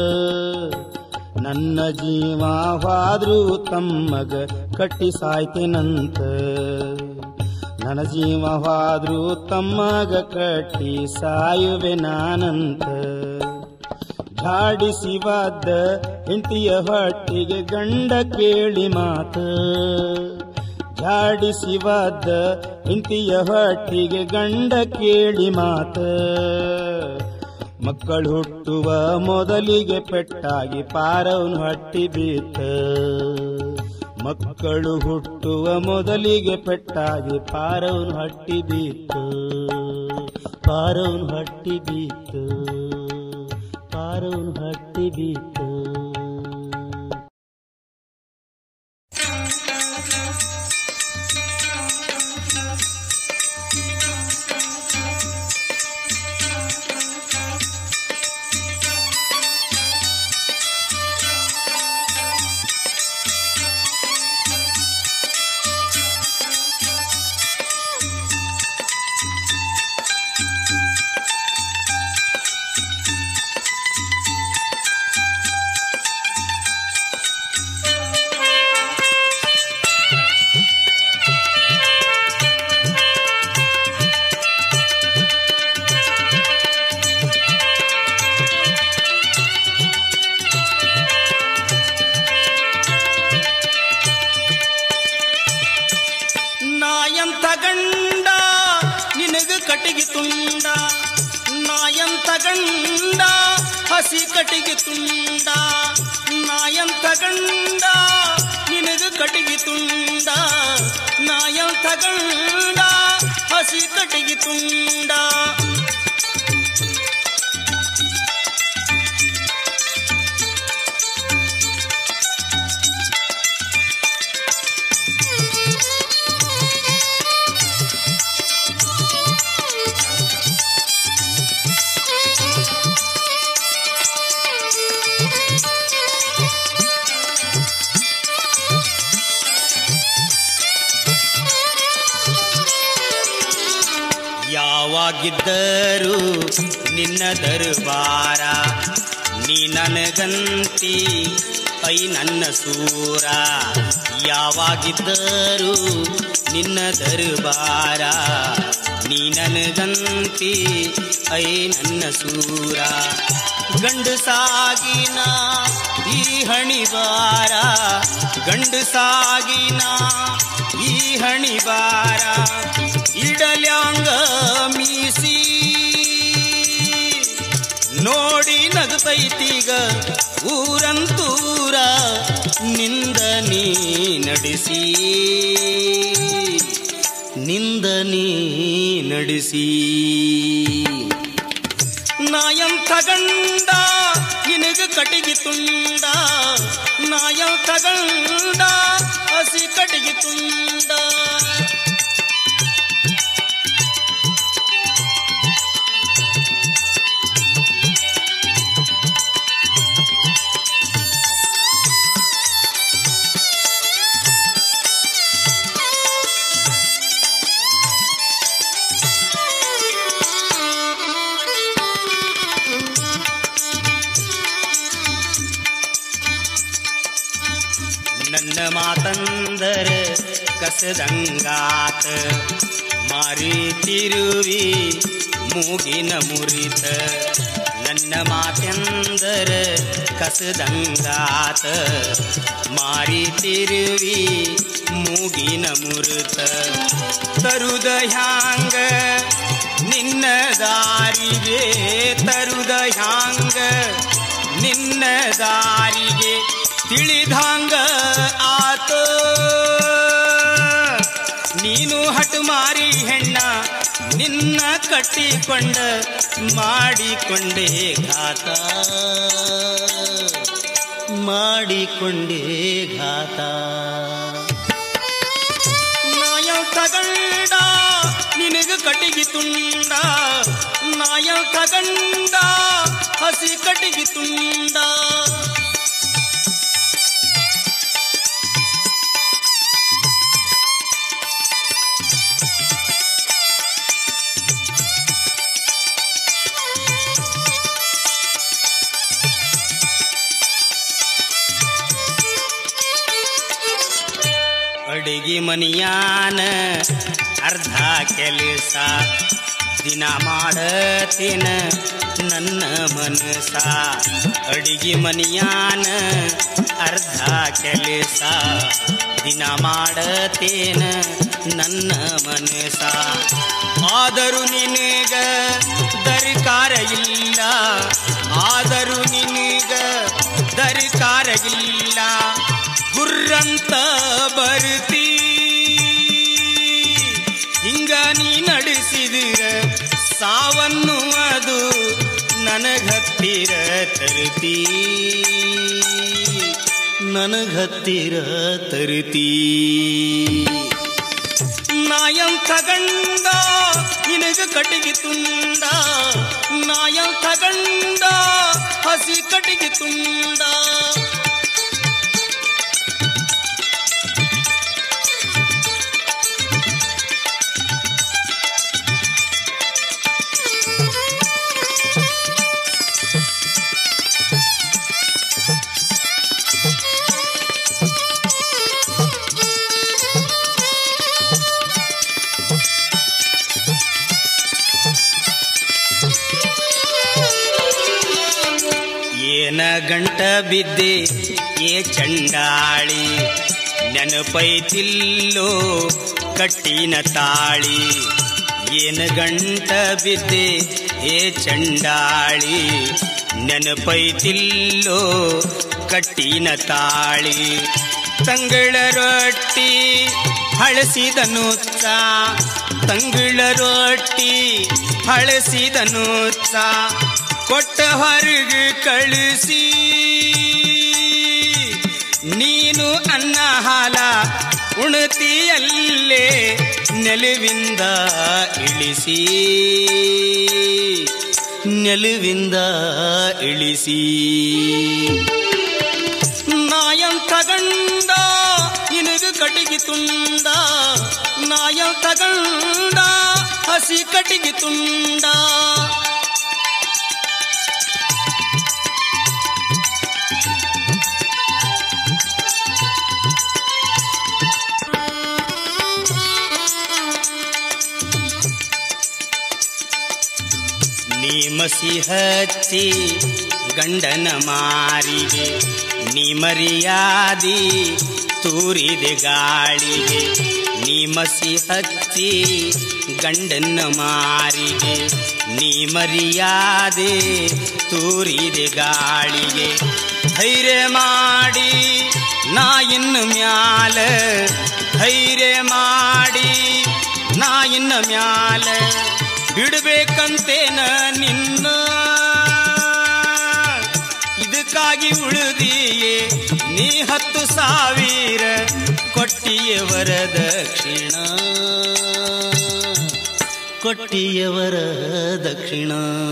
ನನ್ನ ಜೀವ ಹಾದ್ರೂ ತಮ್ಮಗ ಕಟ್ಟಿ ಸಾಯ್ತೇನಂತ ನನ್ನ ಜೀವ ಹಾದ್ರೂ ತಮ್ಮಗ ಕಟ್ಟಿ ಸಾಯುವೆ ನಾನಂತ ಝಾಡಿಸಿವಾದ ಹೆಂಡತಿಯ ಹೊಟ್ಟಿಗೆ ಗಂಡ ಕೇಳಿ ಮಾತ ಝಾಡಿಸಿವಾದ ಹೆಂಡತಿಯ ಹೊಟ್ಟಿಗೆ ಗಂಡ ಕೇಳಿ ಮಾತ ಮಕ್ಕಳು ಹುಟ್ಟುವ ಮೊದಲಿಗೆ ಪೆಟ್ಟಾಗಿ ಪಾರವನು ಹಟ್ಟಿ ಬೀತ ಮಕ್ಕಳು ಹುಟ್ಟುವ ಮೊದಲಿಗೆ ಪೆಟ್ಟಾಗಿ ಪಾರವನು ಹಟ್ಟಿ ಬೀತ ಪಾರವನು ಹಟ್ಟಿ ಬೀತ ಪಾರವನು ಹಟ್ಟಿ ಬೀತ ನಾಯಂತ ಗಂಡ ನಿನಗ ಕಟಿಗೆ ತುಂಡ ನಾಯಂತ ಗಂಡ ಹಸಿ ಕಟಿಗೆ ತುಂಡ ನಾಯಂತ ಗಂಡ ನಿನಗ ಕಟಿಗೆ ತುಂಡ ನಾಯಂತ ಗಂಡ ಹಸಿ ಕಟಿಗೆ ತುಂಡ ಯಾವಾಗಿದ್ದರೂ ನಿನ್ನ ದರ್ಬಾರ ನೀ ನನಗಂತಿ ಐ ನನ್ನ ಸೂರ ಯಾವಾಗಿದ್ದರೂ ನಿನ್ನ ದರ್ಬಾರ ನೀ ನನಗಂತಿ ಐ ನನ್ನ ಸೂರ ಗಂಡಸಾಗಿನ ಈ ಹಣಿಬಾರ ಗಂಡಸಾಗಿನ ಈ ಹಣಿಬಾರ ಇಡಲ್ಯಾಂಗ ಮೀಸಿ ನೋಡಿ ನಗತೈತೀಗ ಊರಂತೂರ ನಿಂದ ನೀ ನಡೆಸಿ ನಿಂದ ನೀ ನಡೆಸಿ ನಾಯಂತ ಗಂಡ ನಿನಗ ಕಟಿಗಿ ತುಂಡ ನಾಯಂತ ಗಂಡ ಹಸಿ ಕಟಿಗಿ ತುಂಡ ನನ್ನ ಮಾತಂದರ ಕಸದಂಗಾತ ಮಾರಿ ತಿರುವಿ ಮೂಗಿನ ಮುರಿತ ನನ್ನ ಮಾತೆಂದರ ಕಸದಂಗಾತ ಮಾರಿ ತಿರುವಿ ಮೂಗಿನ ಮುರಿತ ತರುದ ಹ್ಯಾಂಗ ನಿನ್ನ ದಾರಿಗೆ ತರುದ ಹ್ಯಾಂಗ ನಿನ್ನ ದಾರಿಗೆ ತಿಳಿದಂಗ ಆತ ನೀನು ಹಟು ಮಾರಿ ಹೆಣ್ಣ ನಿನ್ನ ಕಟ್ಟಿಕೊಂಡ ಮಾಡಿಕೊಂಡೇ ಘಾತ ಮಾಡಿಕೊಂಡೇ ಘಾತ ನಾಯ ತಗಂಡ ನಿನಗ ಕಟಿಗಿ ತುಂಡ ನಾಯ ತಗಂಡ ಹಸಿ ಕಟಿಗಿ ತುಂಡ ಅಡಿಗೆ ಮನಿಯಾನ ಅರ್ಧ ಕೆಲಸ ದಿನ ಮಾಡತೇನ ನನ್ನ ಮನಸ ಅಡಿಗೆ ಮನಿಯಾನ ಅರ್ಧ ಕೆಲಸ ದಿನ ಮಾಡತೇನ ನನ್ನ ಮನಸ ಆದರೂ ನಿನಗ ದರ್ಕಾರ ಇಲ್ಲ ಆದರೂ ನಿನಗ ದರ್ಕಾರ ಇಲ್ಲ ಗುರ್ರಂತ ಬರ್ತೀ ಹಿಂಗ ನೀ ನಡೆಸಿದಿರ ಸಾವನ್ನು ಅದು ನನಗತ್ತಿರ ತರುತ್ತೀ ನನಗತ್ತಿರ ತರುತ್ತೀ ನಾಯಂತ ಗಂಡ ನಿನಗ ಕಟಿಗೆ ತುಂಡ ನಾಯಂತ ಗಂಡ ಹಸಿ ಕಟಿಗೆ ತುಂಡ ಏನ ಗಂಟ ಬಿದ್ದೆ ಏ ಚಂಡಾಳಿ ನೆನಪೈತಿಲ್ಲೋ ಕಟ್ಟಿನ ತಾಳಿ ಏನ ಗಂಟ ಬಿದ್ದೆ ಏ ಚಂಡಾಳಿ ನೆನಪೈತಿಲ್ಲೋ ಕಟ್ಟಿನ ತಾಳಿ ತಂಗಳ ರೊಟ್ಟಿ ಹಳಸಿದ ನುಚ್ಚ ತಂಗಳ ರೊಟ್ಟಿ ಹಳಸಿದ ನುಚ್ಚ ಕೊಟ್ಟ ಹೊರಗೆ ಕಳಿಸಿ ನೀನು ಅನ್ನ ಹಾಲ ಉಣತಿಯಲ್ಲೇ ನೆಲುವಿಂದ ಇಳಿಸಿ ನೆಲುವಿಂದ ಇಳಿಸಿ ನಾಯಂತ ಗಂಡ ನಿನಗ ಕಟಿಗೆ ತುಂಡ ನಾಯಂತ ಗಂಡ ಹಸಿ ಕಟಿಗೆ ತುಂಡ ಮಸಿ ಹಚ್ಚಿ ಗಂಡನ ಮಾರಿಗೆ ನೀ ಮರ್ಯಾದಿ ತೂರಿದೆ ಗಾಳಿಗೆ ನೀ ಮಸಿ ಹಚ್ಚಿ ಗಂಡನ ಮಾರಿಗೆ ನೀ ಮರ್ಯಾದೆ ತೂರಿದೆ ಗಾಳಿಗೆ ಧೈರ್ಯ ಮಾಡಿ ನಾ ಇನ್ನು ಮ್ಯಾಲ ಧೈರ್ಯ ಮಾಡಿ ನಾ ಇನ್ನ ಮ್ಯಾಲ ಬಿಡ್ಬೇಕಂತೇನ ನಿನ್ನ ಇದಕ್ಕಾಗಿ ಉಳಿದಿಯೇ ನೀ ಹತ್ತು ಸಾವಿರ ಕೊಟ್ಟಿಯ ವರದಕ್ಷಿಣ ಕೊಟ್ಟಿಯ ವರದಕ್ಷಿಣ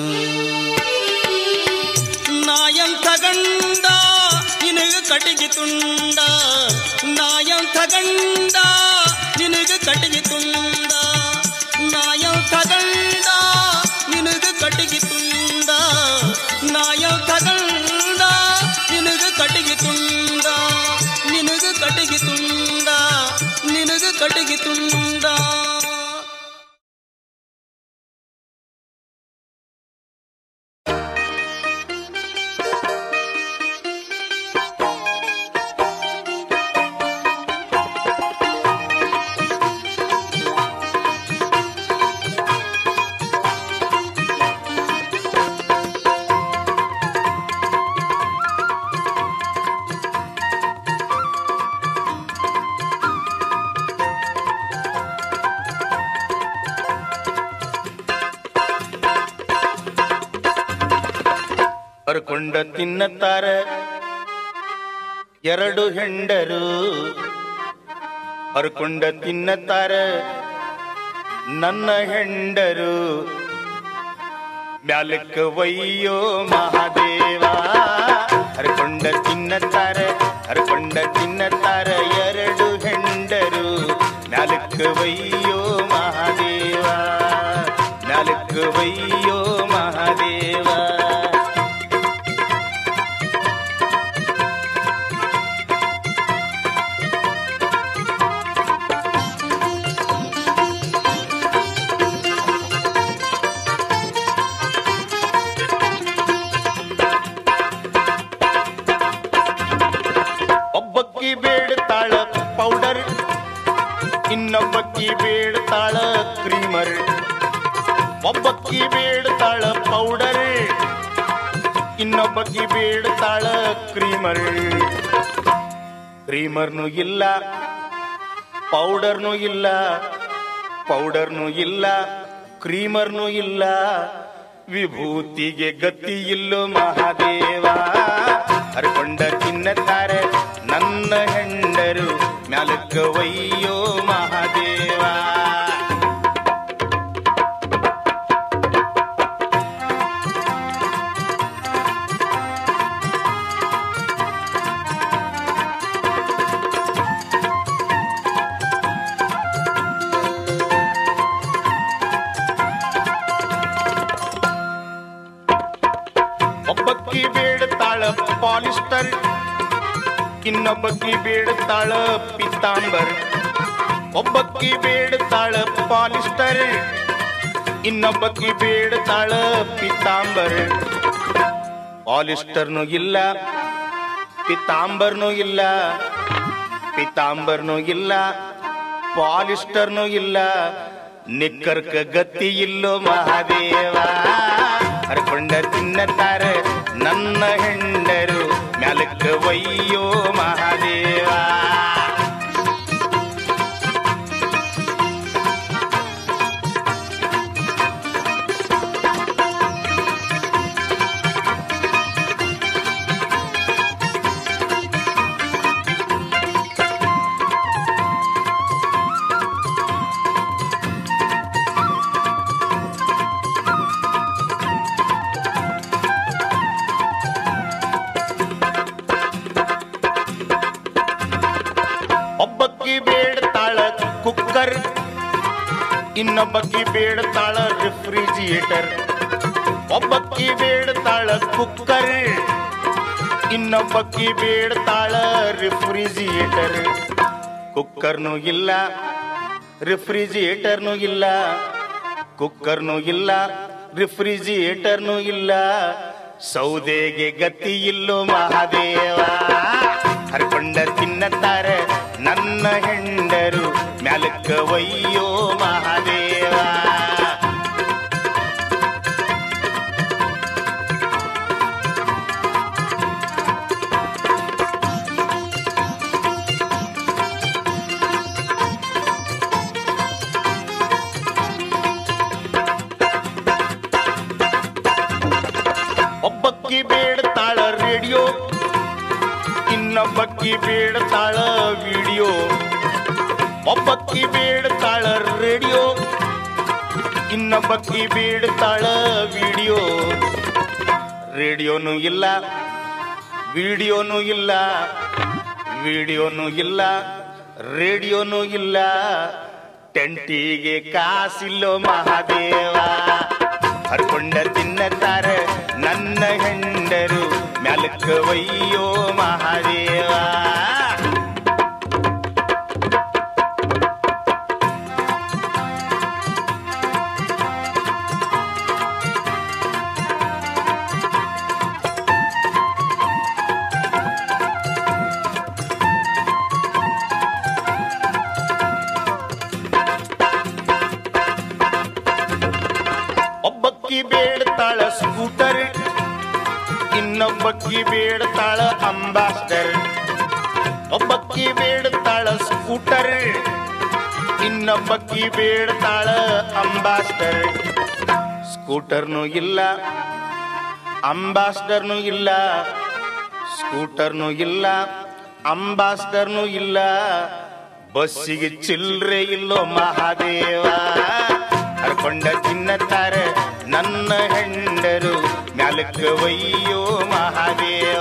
ನಾಯಂಥ ಗಂಡ ನಿನಗ ಕಟಿಗೆ ತುಂಡ ನಾಯಂಥ ಗಂಡ ನಿನಗ ಕಟಿಗೆ ತುಂಡ ನಾಯಂಥ ಗಂಡ ನಿನಗ ಕಟಿಗೆ ತುಂಡ ನಾಯಂಥ ಗಂಡ ನಿನಗ ಕಟಿಗೆ ತುಂಡ ನಿನಗ ಕಟಿಗೆ ತುಂಡ ನಿನಗ ಕಟಿಗೆ ತುಂಡ ಹರ್ಕೊಂಡ ತಿನ್ನತ್ತಾರ ಎರಡು ಹೆಂಡರು ಹರ್ಕೊಂಡ ತಿನ್ನತ್ತಾರ ನನ್ನ ಹೆಂಡರು ಮ್ಯಾಲಕ್ಕ ವಯ್ಯೋ ಮಹಾದೇವ ಹರ್ಕೊಂಡ ತಿನ್ನತ್ತಾರ ಹರ್ಕೊಂಡ ತಿನ್ನತ್ತಾರ ಎರಡು ಹೆಂಡರು ಮ್ಯಾಲಕ್ಕ ವಯ್ಯೋ ಮಹಾದೇವ ಮ್ಯಾಲಕ್ಕ ವಯ್ಯೋ ಮಹಾದೇವ ಒಬ್ಬಕ್ಕಿ ಬೇಡ್ತಾಳ ಪೌಡರ್ ಇನ್ನೊಬ್ಬಕ್ಕಿ ಬೇಡ್ತಾಳ ಕ್ರೀಮರ್ ಒಬ್ಬಕ್ಕಿ ಬೇಡ್ತಾಳ ಪೌಡರ್ ಇನ್ನೊಬ್ಬಕ್ಕಿ ಬೇಡ್ತಾಳ ಕ್ರೀಮರ್ ಕ್ರೀಮರ್ನು ಇಲ್ಲ ಪೌಡರ್ನು ಇಲ್ಲ ಪೌಡರ್ನು ಇಲ್ಲ ಕ್ರೀಮರ್ನು ಇಲ್ಲ ವಿಭೂತಿಗೆ ಗತಿ ಇಲ್ಲೋ ಮಹಾದೇವ ಹರ್ಕೊಂಡ ತಿನ್ನತಾರೆ ನನ್ನ ಹೆಂಡರು ಮ್ಯಾಲಕ್ಕ ವಯ್ಯೋ ಮಹಾದೇವ ಒಬ್ಬಕ್ಕಿ ಬೇಡ್ತಾಳ ಪಾಲಿಸ್ಟರ್ ಇನ್ನೊಬ್ಬಕ್ಕಿ ಬೇಡ್ತಾಳ ಪಿತಾಂಬರ್ ಒಬ್ಬಕ್ಕಿ ಬೇಡ್ತಾಳ ಪಾಲಿಸ್ಟರ್ ಇನ್ನೊಬ್ಬಕ್ಕಿ ಬೇಡ್ತಾಳ ಪಿತಾಂಬರ್ ಪಾಲಿಸ್ಟರ್ನು ಇಲ್ಲ ಪಿತಾಂಬರ್ನು ಇಲ್ಲ ಪಿತಾಂಬರ್ನು ಇಲ್ಲ ಪಾಲಿಸ್ಟರ್ನು ಇಲ್ಲ ನಿಕ್ಕರ್ಕ ಗತಿ ಇಲ್ಲೋ ಮಹಾದೇವ ಹರ್ಕೊಂಡ ತಿನ್ನತಾರ ನನ್ನ ಹೆಂಡರು ಮ್ಯಾಲಕ್ಕ ವಯ್ಯೋ ಮಹಾದೇವ ಒಬ್ಬಕ್ಕಿ ಬೇಡ್ತಾಳ ಕುಕ್ಕರ್ ಇನ್ನೊಬ್ಬಕ್ಕಿ ಬೇಡ್ತಾಳ ರಿಫ್ರಿಜಿಯೇಟರ್ ಒಬ್ಬಕ್ಕಿ ಬೇಡ್ತಾಳ ಕುಕ್ಕರ್ ಇನ್ನೊಬ್ಬಕ್ಕಿ ಬೇಡ್ತಾಳ ರಿಫ್ರಿಜಿಯೇಟರ್ ಕುಕ್ಕರ್ನು ಇಲ್ಲ ರಿಫ್ರಿಜಿಯೇಟರ್ನು ಇಲ್ಲ ಕುಕ್ಕರ್ನು ಇಲ್ಲ ರಿಫ್ರಿಜಿರೇಟರ್ನು ಇಲ್ಲ ಸೌದೆಗೆ ಗತಿ ಇಲ್ಲೋ ಮಹಾದೇವ ಹರ್ಕೊಂಡ ತಿನ್ನತಾರೆ ನನ್ನ ಹೆಂಡರು ಮ್ಯಾಲಕ್ಕ ವಯ್ಯೋ ಮಹಾದೇವ ಒಬ್ಬಕ್ಕಿ ಬೇಡ್ತಾಳ ರೇಡಿಯೋ ಇನ್ನೊಬ್ಬಕ್ಕಿ ಬೇಡ್ತಾಳ ವಿಡಿಯೋ ಒಬ್ಬಕ್ಕಿ ಬೇಡ್ತಾಳ ರೇಡಿಯೋ ಇನ್ನೊಬ್ಬಕ್ಕಿ ಬೇಡ್ತಾಳ ವಿಡಿಯೋ ರೇಡಿಯೋನು ಇಲ್ಲ ವಿಡಿಯೋನು ಇಲ್ಲ ವಿಡಿಯೋನು ಇಲ್ಲ ರೇಡಿಯೋನು ಇಲ್ಲ ಟೆಂಟಿಗೆ ಕಾಸಿಲ್ಲೋ ಮಹಾದೇವ ಹರ್ಕೊಂಡ ತಿನ್ನತಾರೆ ನನ್ನ ಹೆಂಡರು ಮ್ಯಾಲಕ್ಕ ವಯ್ಯೋ ಮಹಾದೇವ ಒಬ್ಬಕ್ಕಿ ಬೇಡ್ತಾಳ ಸ್ಕೂಟರ್ ಇನ್ನೊಬ್ಬಕ್ಕಿ ಬೇಡ್ತಾಳ ಅಂಬಾಸ್ಡರ್ ಒಬ್ಬಕ್ಕಿ ಬೇಡ್ತಾಳ ಸ್ಕೂಟರ್ ಇನ್ನೊಬ್ಬಕ್ಕಿ ಬೇಡ್ತಾಳ ಅಂಬಾಸ್ಡರ್ ಸ್ಕೂಟರ್ನು ಇಲ್ಲ ಅಂಬಾಸ್ಡರ್ನು ಇಲ್ಲ ಸ್ಕೂಟರ್ನು ಇಲ್ಲ ಅಂಬಾಸ್ಡರ್ನು ಇಲ್ಲ ಬಸ್ಸಿಗೆ ಚಿಲ್ರೆ ಇಲ್ಲೋ ಮಹಾದೇವ ಹರ್ಕೊಂಡ ತಿನ್ನತಾರೆ ನನ್ನ ಹೆಂಡರು ಮ್ಯಾಲಕ್ಕ ವಯ್ಯೋ ಮಹಾದೇವ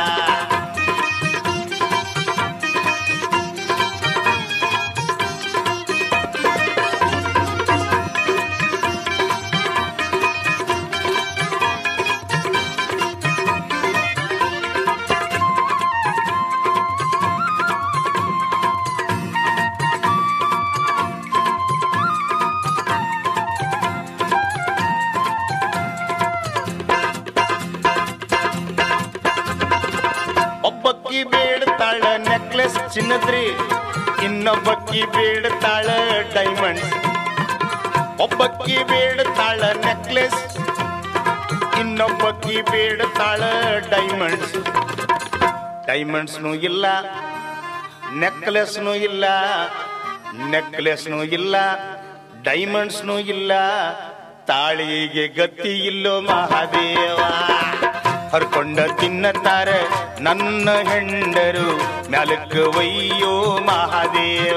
ಒಬ್ಬಕ್ಕಿ ಬೇಡ್ತಾಳ ನೆಕ್ಲೆಸ್ ಚಿನ್ನದ್ರಿ ಇನ್ನೊಬ್ಬಕ್ಕಿ ಬೇಡ್ತಾಳ ಡೈಮಂಡ್ಸ್ ಒಬ್ಬಕ್ಕಿ ಬೇಡ್ತಾಳ ನೆಕ್ಲೆಸ್ ಇನ್ನೊಬ್ಬಕ್ಕಿ ಬೇಡ್ತಾಳ ಡೈಮಂಡ್ಸ್ ಡೈಮಂಡ್ಸ್ನು ಇಲ್ಲ ನೆಕ್ಲೆಸ್ನು ಇಲ್ಲ ನೆಕ್ಲೆಸ್ನು ಇಲ್ಲ ಡೈಮಂಡ್ಸ್ನು ಇಲ್ಲ ತಾಳಿಗೆ ಗತಿ ಇಲ್ಲೋ ಮಹಾದೇವ ಹರ್ಕೊಂಡ ತಿನ್ನತಾರೆ ನನ್ನ ಹೆಂಡರು ಮ್ಯಾಲಕ್ಕ ವಯ್ಯೋ ಮಹಾದೇವ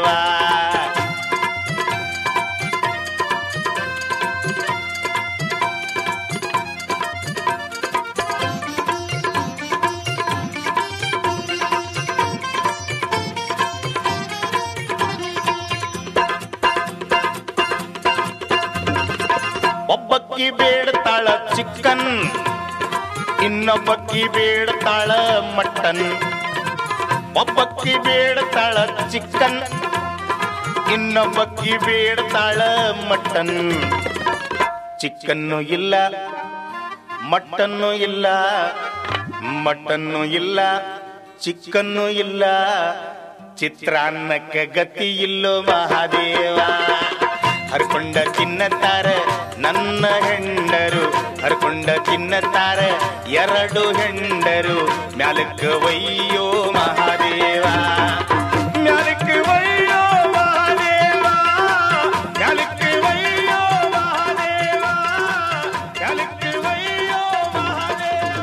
ಒಬ್ಬಕ್ಕಿ ಬೇಡ್ತಾಳ ಚಿಕನ್ ಇನ್ನೊಬ್ಬಕ್ಕಿ ಬೇಡ್ತಾಳ ಮಟನ್ ಒಬ್ಬಕ್ಕಿ ಬೇಡ್ತಾಳ ಚಿಕನ್ ಇನ್ನೊಬ್ಬಕ್ಕಿ ಬೇಡ್ತಾಳ ಮಟನ್ ಚಿಕನ್ನು ಇಲ್ಲ ಮಟನ್ನು ಇಲ್ಲ ಮಟನ್ನು ಇಲ್ಲ ಚಿಕನ್ನು ಇಲ್ಲ ಚಿತ್ರಾನ್ನಕ್ಕೆ ಗತಿ ಇಲ್ಲೋ ಮಹಾದೇವ ಹರ್ಕೊಂಡ ತಿನ್ನತಾರೆ ನನ್ನ ಹೆಂಡರು ಹರ್ಕೊಂಡ ತಿನ್ನತಾರೆ ಎರಡು ಹೆಂಡರು ಮ್ಯಾಲಕ್ಕ ವಯ್ಯೋ ಮಹಾದೇವ ಮ್ಯಾಲಕ್ಕ ವಯ್ಯೋ ಮಹಾದೇವ ಮ್ಯಾಲಕ್ಕ ವಯ್ಯೋ ಮಹಾದೇವ ಮ್ಯಾಲಕ್ಕ ವಯ್ಯೋ ಮಹಾದೇವ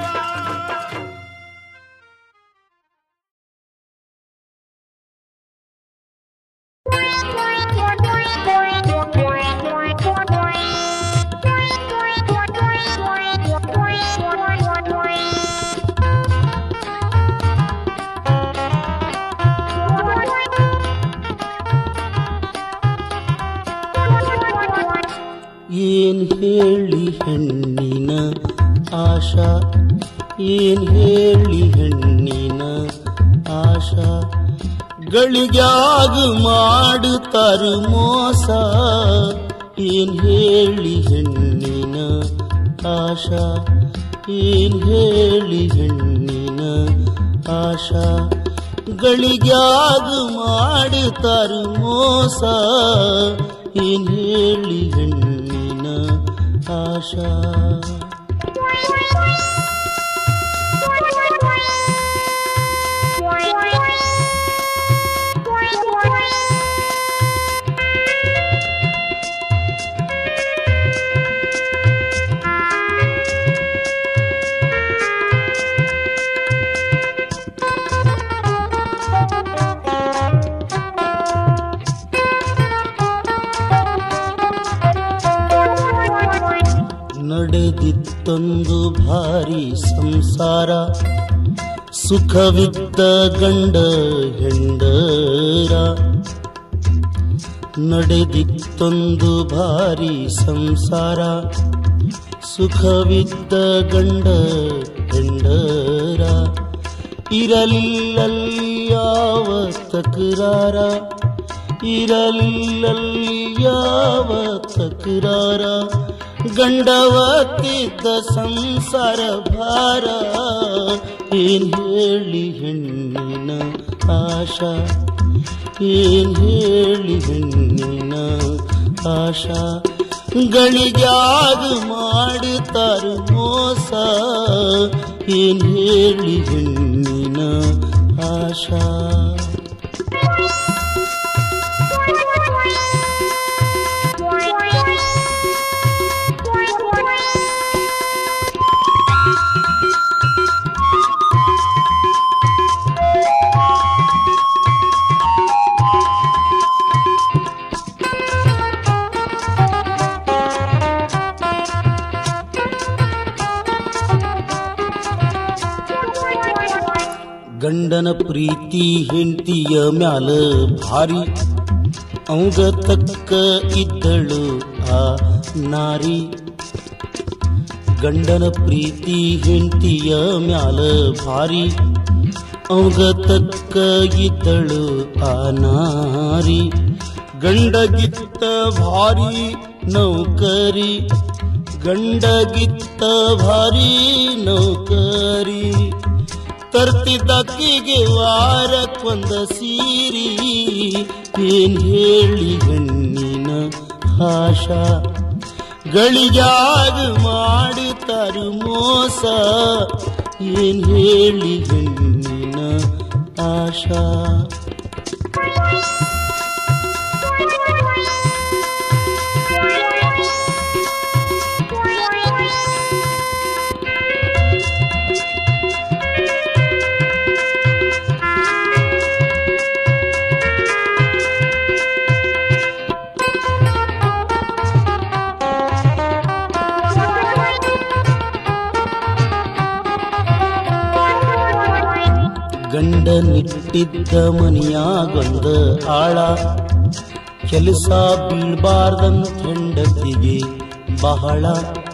ಏನ್ ಹೇಳಿ ಹೆಣ್ಣಿನ ಆಶಾ ಏನ್ ಹೇಳಿ ಹೆಣ್ಣಿನ ಆಶಾ ಗಳಿಗ್ಯಾಗ ಮಾಡುತ್ತಾರು ಮೋಸ ಏನ್ ಹೇಳಿ ಹೆಣ್ಣಿನ ಆಶಾ ಏನ್ ಹೇಳಿ ಹೆಣ್ಣಿನ ಆಶಾ ಗಳಿಗ್ಯಾಗ ಮಾಡುತ್ತಾರು ಮೋಸ ಏನ್ ಹೇಳಿ ಹೆಣ್ಣಿನ ಆಶಾ ನಡೆದಿತ್ತೊಂದು ಭಾರಿ ಸಂಸಾರ ಸುಖವಿದ್ದ ಗಂಡ ಹೆಂಡರ ನಡೆದಿತ್ತೊಂದು ಭಾರಿ ಸಂಸಾರ ಸುಖವಿದ್ದ ಗಂಡ ಹೆಂಡರ ಇರಲಿಲ್ಲಲ್ಲಿ ಯಾವ ತಕರಾರ ಇರಲಿಲ್ಲಲ್ಲಿ ಯಾವ ತಕರಾರ ಗಂಡವತ್ತಿದ್ದ ಸಂಸಾರ ಭಾರ ಏನ್ ಹೇಳಿ ಹೆಣ್ಣಿನ ಆಶಾ ಏನ್ ಹೇಳಿ ಹೆಣ್ಣಿನ ಆಶಾ ಗಳಿಗ್ಯಾಗ ಮಾಡುತ್ತಾರು ಮೋಸ ಏನ್ ಹೇಳಿ ಹೆಣ್ಣಿನ ಆಶಾ ಗಂಡನ ಪ್ರೀತಿ ಹೆಂಡತಿಯ ಮ್ಯಾಲ ಭಾರಿ ಅವಂಗ ತಕ್ಕ ಇದ್ದಳು ಆ ನಾರಿ ಗಂಡನ ಪ್ರೀತಿ ಹೆಂಡತಿಯ ಮ್ಯಾಲ ಭಾರಿ ಅವಂಗ ತಕ್ಕ ಇದ್ದಳು ಆ ನಾರಿ ಗಂಡಗಿತ್ತ ಭಾರಿ ನೌಕರಿ ಗಂಡಗಿತ್ತ ಭಾರಿ ನೌಕರಿ ತರ್ತಿದ್ದಕ್ಕಿಗೆ ವಾರಕ್ಕೊಂದ ಸೀರಿ ಏನ್ ಹೇಳಿ ಹೆಣ್ಣಿನ ಆಶಾ ಗಳಿಗಾಗ ಮಾಡುತ್ತಾರು ಮೋಸ ಏನ್ ಹೇಳಿ ಹೆಣ್ಣಿನ ಆಶಾ ಗಂಡನಿಟ್ಟಿದ್ದ ಮನಿಯಾಗೊಂದ ಆಳ ಕೆಲಸ ಬೀಳ್ಬಾರ್ದಂತ ಹೆಂಡತಿಗೆ ಬಹಳ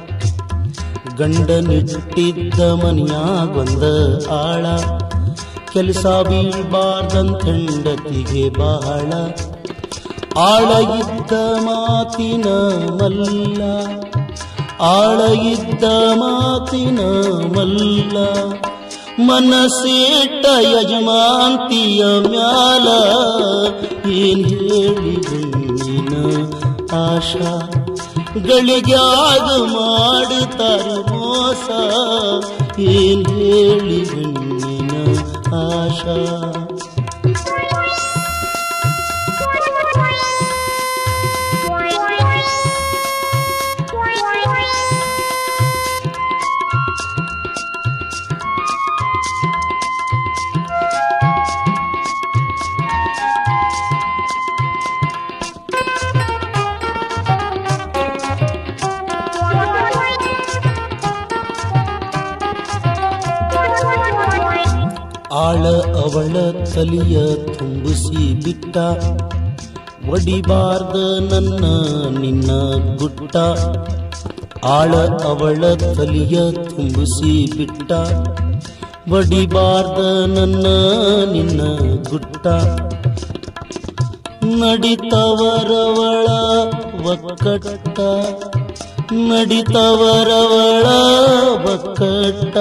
ಗಂಡನಿಟ್ಟಿದ್ದ ಮನಿಯಾಗೊಂದ ಆಳ ಕೆಲಸ ಬೀಳ್ಬಾರ್ದಂತ ಹೆಂಡತಿಗೆ ಬಹಳ ಆಳ ಇದ್ದ ಮಾತಿನ ಮಲ್ಲ ಆಳ ಇದ್ದ ಮಾತಿನ ಮಲ್ಲ ಮನಸ್ಸಿಟ್ಟ ಯಜಮಾಂತಿಯ ಮ್ಯಾಲ ಏನ್ ಹೇಳಿ ಹೆಣ್ಣಿನ ಆಶಾ ಗಳಿಗ್ಯಾಗ ಮಾಡುತ್ತಾರ ಮೋಸ ಏನ್ ಹೇಳಿ ಹೆಣ್ಣಿನ ಆಶಾ ಆಳ ಅವಳ ತಲಿಯ ತುಂಬಿಸಿ ಬಿಟ್ಟ ಒಡಿಬಾರ್ದ ನನ್ನ ನಿನ್ನ ಗುಟ್ಟ ಆಳ ಅವಳ ತಲಿಯ ತುಂಬಿಸಿ ಬಿಟ್ಟ ಒಡಿಬಾರ್ದ ನನ್ನ ನಿನ್ನ ಗುಟ್ಟ ನಡಿತವರವಳ ಒಕ್ಕಟ್ಟ ನಡಿತವರವಳ ಬಕ್ಕಟ್ಟ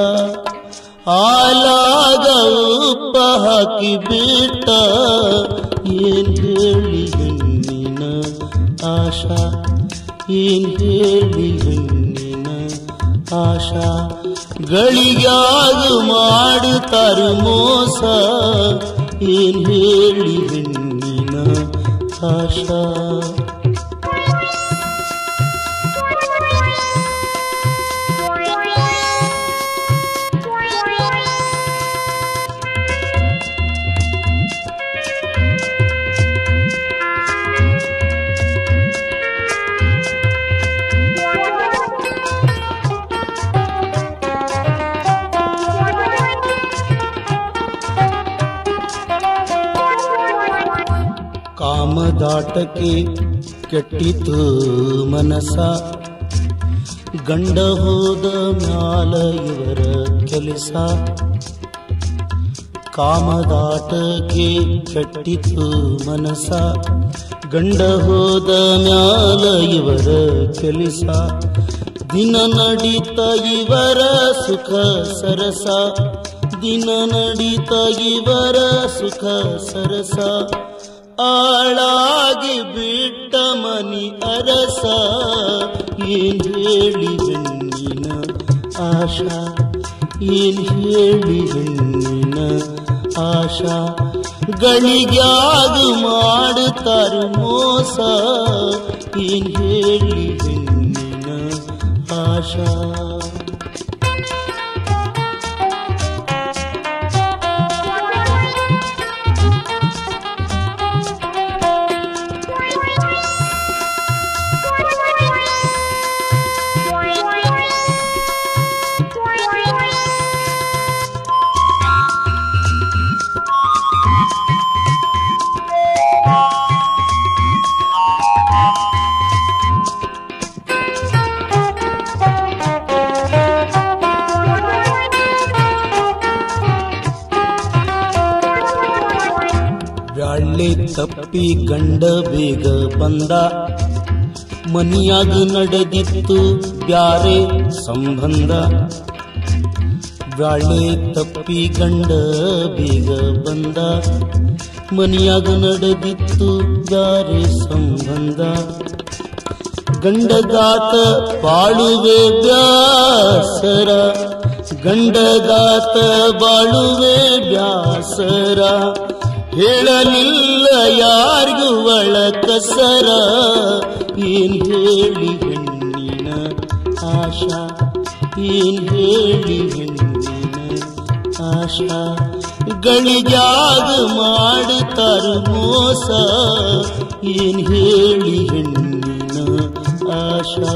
ಆಲಾಗ ಉಪ್ಪ ಹಾಕಿ ಬಿಟ್ಟ ಏನ್ ಹೇಳಿ ಹೆಣ್ಣಿನ ಆಶಾ ಏನ್ ಹೇಳಿ ಹೆಣ್ಣಿನ ಆಶಾ ಗಳಿಗ್ಯಾಗ ಮಾಡುತ್ತಾರು ಮೋಸ ಏನ್ ಹೇಳಿ ಹೆಣ್ಣಿನ ಆಶಾ ಕಾಮದಾಟಕ್ಕೆ ಕೆಟ್ಟಿತು ಮನಸ ಗಂಡ ಹೋದ ಮ್ಯಾಲ ಇವರ ಕೆಲಸ ಕಾಮದಾಟಕ್ಕೆ ಕೆಟ್ಟಿತು ಮನಸ ಗಂಡ ಹೋದ ಮ್ಯಾಲ ಇವರ ಕೆಲಸ ದಿನ ನಡೀತ ಇವರ ಸುಖ ಸರಸ ದಿನ ನಡೀತ ಇವರ ಸುಖ ಸರಸ ಆಳಾಗಿ ಬಿಟ್ಟ ಮನಿ ಅರಸ ಏನ್ ಹೇಳಿ ಹೆಣ್ಣಿನ ಆಶಾ ಏನ್ ಹೇಳಿ ಹೆಣ್ಣಿನ ಆಶಾ ಗಳಿಗ್ಯಾಗ ಮಾಡುತ್ತಾರು ಮೋಸ ಏನ್ ಹೇಳಿ ಹೆಣ್ಣಿನ ಆಶಾ ಬ್ಯಾಳ್ಳೆ ತಪ್ಪಿ ಗಂಡ ಬೇಗ ಬಂದ ಮನಿಯಾಗ ನಡೆದಿತ್ತು ಬ್ಯಾರೆ ಸಂಬಂಧ ಬ್ಯಾಳ್ಳೆ ತಪ್ಪಿ ಗಂಡ ಬೇಗ ಬಂದ ಮನಿಯಾಗ ನಡೆದಿತ್ತು ಬ್ಯಾರೆ ಸಂಬಂಧ ಗಂಡಗಾತ ಬಾಳುವೆ ಬ್ಯಾಸರ ಗಂಡಗಾತ ಬಾಳುವೆ ಬ್ಯಾಸರ ಹೇಳಲಿಲ್ಲ ಯಾರಿಗೂ ಒಳ ಕಸರ ಏನ್ ಹೇಳಿ ಹೆಣ್ಣಿನ ಆಶಾ ಏನ್ ಹೇಳಿ ಹೆಣ್ಣಿನ ಆಶಾ ಗಳಿಗ್ಯಾಗ ಮಾಡುತ್ತಾರು ಮೋಸ ಏನ್ ಹೇಳಿ ಹೆಣ್ಣಿನ ಆಶಾ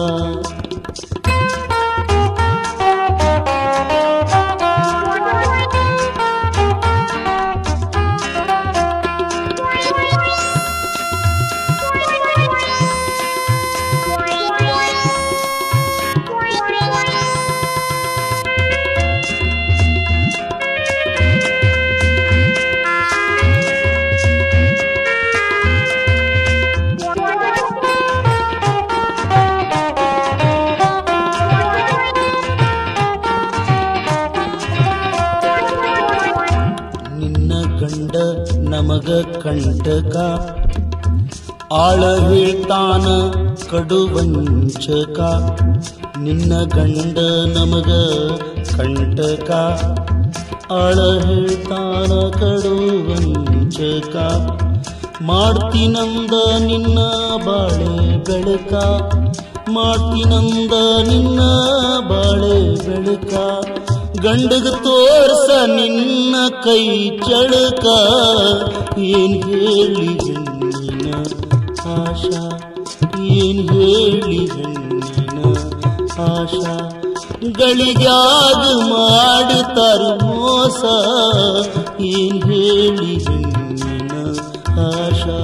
ನಿನ್ನ ಗಂಡ ನಮಗ ಕಂಟಕ ಆಳ ಹೇಳ್ತಾನ ಕಡುವಂಚಕ ನಿನ್ನ ಗಂಡ ನಮಗ ಕಂಟಕ ಆಳ ಹೇಳ್ತಾನ ಕಡುವಂಚಕ ಮಾಡ್ತೀನಂದ ನಿನ್ನ ಬಾಳೆ ಬೆಳಕ ಮಾಡ್ತೀನಂದ ನಿನ್ನ ಬಾಳೆ ಬೆಳಕ ಗಂಡಗ ತೋರ್ಸ ನಿನ್ನ ಕೈ ಚಳಕ ಏನ್ ಹೇಳಿ ಹೆಣ್ಣಿನ ಆಶಾ ಏನ್ ಹೇಳಿ ಹೆಣ್ಣಿನ ಆಶಾ ಗಳಿಗ್ಯಾಗ ಮಾಡುತ್ತಾರ ಮೋಸ ಏನ್ ಹೇಳಿ ಹೆಣ್ಣಿನ ಆಶಾ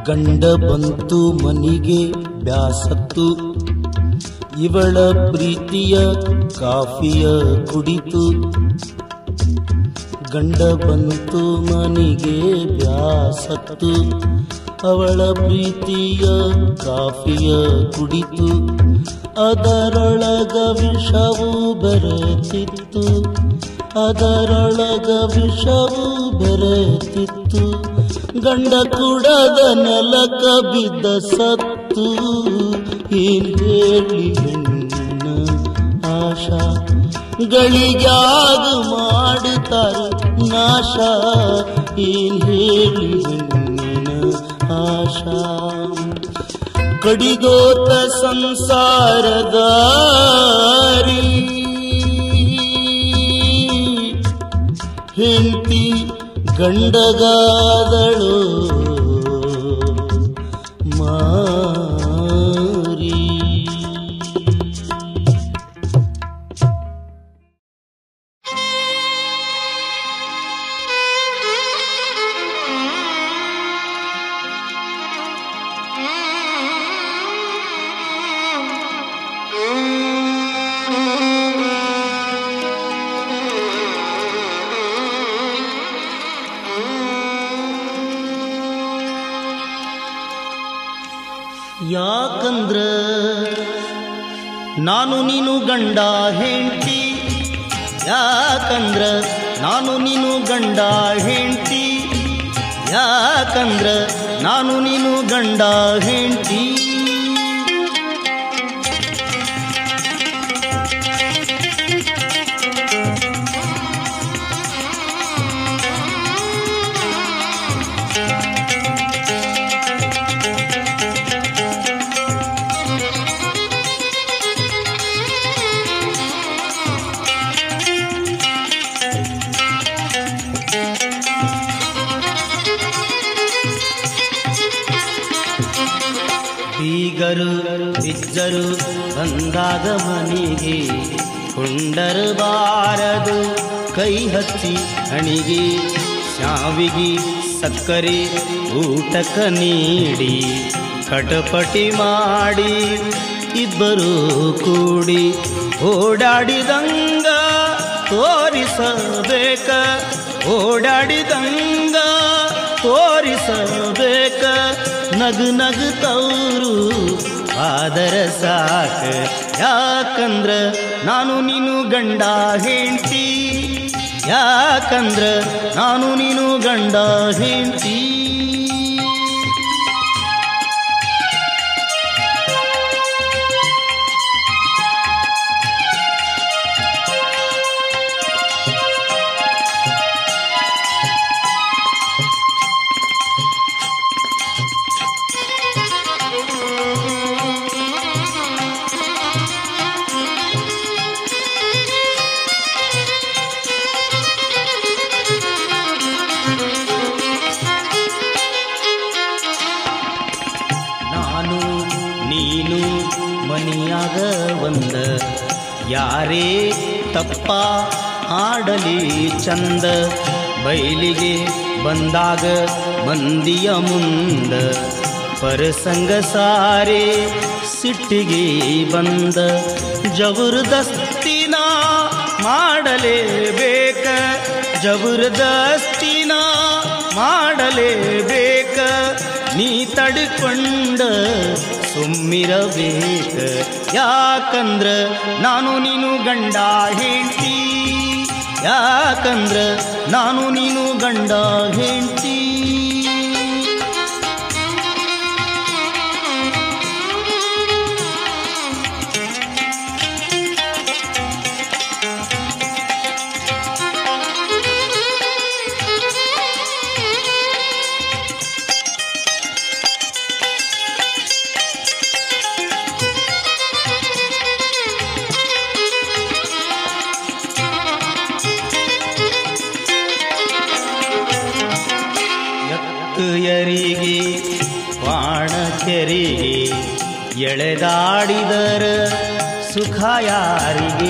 ಗಂಡ ಬಂತು ಮನಿಗೆ ಬ್ಯಾಸತ್ತು ಇವಳ ಪ್ರೀತಿಯ ಕಾಫಿಯ ಕುಡಿತು ಗಂಡ ಬಂತು ಮನಿಗೆ ಬ್ಯಾಸತ್ತು ಅವಳ ಪ್ರೀತಿಯ ಕಾಫಿಯ ಕುಡಿತು ಅದರೊಳಗ ವಿಷವು ಬೆರೆತಿತ್ತು ಅದರೊಳಗ ವಿಷವು ಬೆರೆತಿತ್ತು ಗಂಡ ಕುಡದ ನೆಲಕ ಬಿದ್ದ ಸತ್ತು ಏನ್ ಹೇಳಿ ಹೆಣ್ಣಿನ ಆಶಾ ಗಳಿಗ್ಯಾಗ ಮಾಡುತ್ತಾರೆ ನಾಶ ಏನ್ ಹೇಳಿ ಹೆಣ್ಣಿನ ಆಶಾ ಕಡಿದೋತ ಸಂಸಾರದಾರಿ ಹೆಂಡತಿ ಗಂಡಗಾದಳು ಮಾರಿ ಯಾಕಂದ್ರ ನಾನು ನೀನು ಗಂಡ ಹೆಂಡ್ತಿ ಯಾಕಂದ್ರ ನಾನು ನೀನು ಗಂಡ ಹೆಂಡ್ತಿ ಯಾಕಂದ್ರ ನಾನು ನೀನು ಗಂಡ ಹೆಂಡ್ತಿ ಬೀಗರು ಬಿಜ್ಜರು ಬಂದಾಗ ಮನಿಗೆ ಕೊಂಡರು ಬಾರದು ಕೈ ಹಚ್ಚಿ ಹಣಿಗೆ ಶಾವಿಗೆ ಸಕ್ಕರೆ ಊಟಕ ನೀಡಿ ಕಟಪಟಿ ಮಾಡಿ ಇಬ್ಬರು ಕೂಡಿ ಓಡಾಡಿದಂಗ ತೋರಿಸಬೇಕ ಓಡಾಡಿದಂಗ ತೋರಿಸಬೇಕ ನಗು ನಗುತ್ತವರು ಆದರ ಸಾಕ ಯಾಕಂದ್ರ ನಾನು ನೀನು ಗಂಡ ಹೆಂಡ್ತಿ ಯಾಕಂದ್ರ ನಾನು ನೀನು ಗಂಡ ಹೆಂಡ್ತಿ ನಾನು ನೀನು ಮನಿಯಾಗ ಒಂದ ಯಾರೇ ತಪ್ಪ ಆಡಲಿ ಚಂದ ಬಯಲಿಗೆ ಬಂದಾಗ ಮಂದಿಯ ಮುಂದ ಪರಸಂಗ ಸಾರೆ ಸಿಟ್ಟಿಗೆ ಬಂದ ಜಬರ್ದಸ್ತಿನ ಮಾಡಲೇಬೇಕ ಜಬರ್ದಸ್ತಿನ ಮಾಡಲೇಬೇಕ ನೀ ತಡ್ಕೊಂಡ ಸುಮ್ಮಿರಬೇಕ ಯಾಕಂದ್ರ ನಾನು ನೀನು ಗಂಡ ಹೆಂಡ್ತಿ ಯಾಕಂದ್ರ ನಾನು ನೀನು ಗಂಡ ಹೆಂಡ್ತಿ ಎತ್ತುಯರಿಗೆ ಬಾಣ ಕೆರಿಗೆ ಎಳೆದಾಡಿದರ ಸುಖ ಯಾರಿಗೆ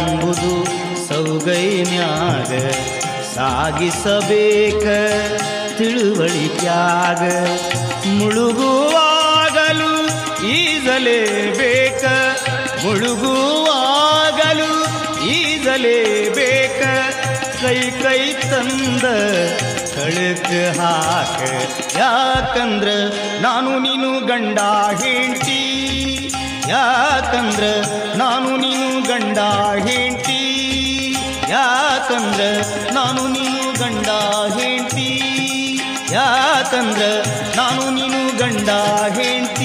ಸಂಸಾರಂಬುದು ಸೌಗೈ ಮ್ಯಾಗ ಸಾಗಿಸಬೇಕ ತಿಳುವಳಿಕ್ಯಾಗ ಮುಳುಗುವಾಗಲು ಈಜಲೇಬೇಕ ಮುಳುಗುವಾಗಲು ಈಜಲೇಬೇಕ ಕೈ ಕೈ ತಂದ ಕಳಕ ಹಾಕ ಯಾಕಂದ್ರ ನಾನು ನೀನು ಗಂಡ ಹೆಂಡ್ತಿ ಯಾಕಂದ್ರ ನಾನು ನೀನು ಗಂಡ ಹೆಂಡ್ತಿ ಯಾಕಂದ್ರ ನಾನು ನೀನು ಗಂಡ ಹೆಂಡ್ತಿ ಯಾಕಂದ್ರ ನಾನು ನೀನು ಗಂಡ ಹೆಂಡ್ತಿ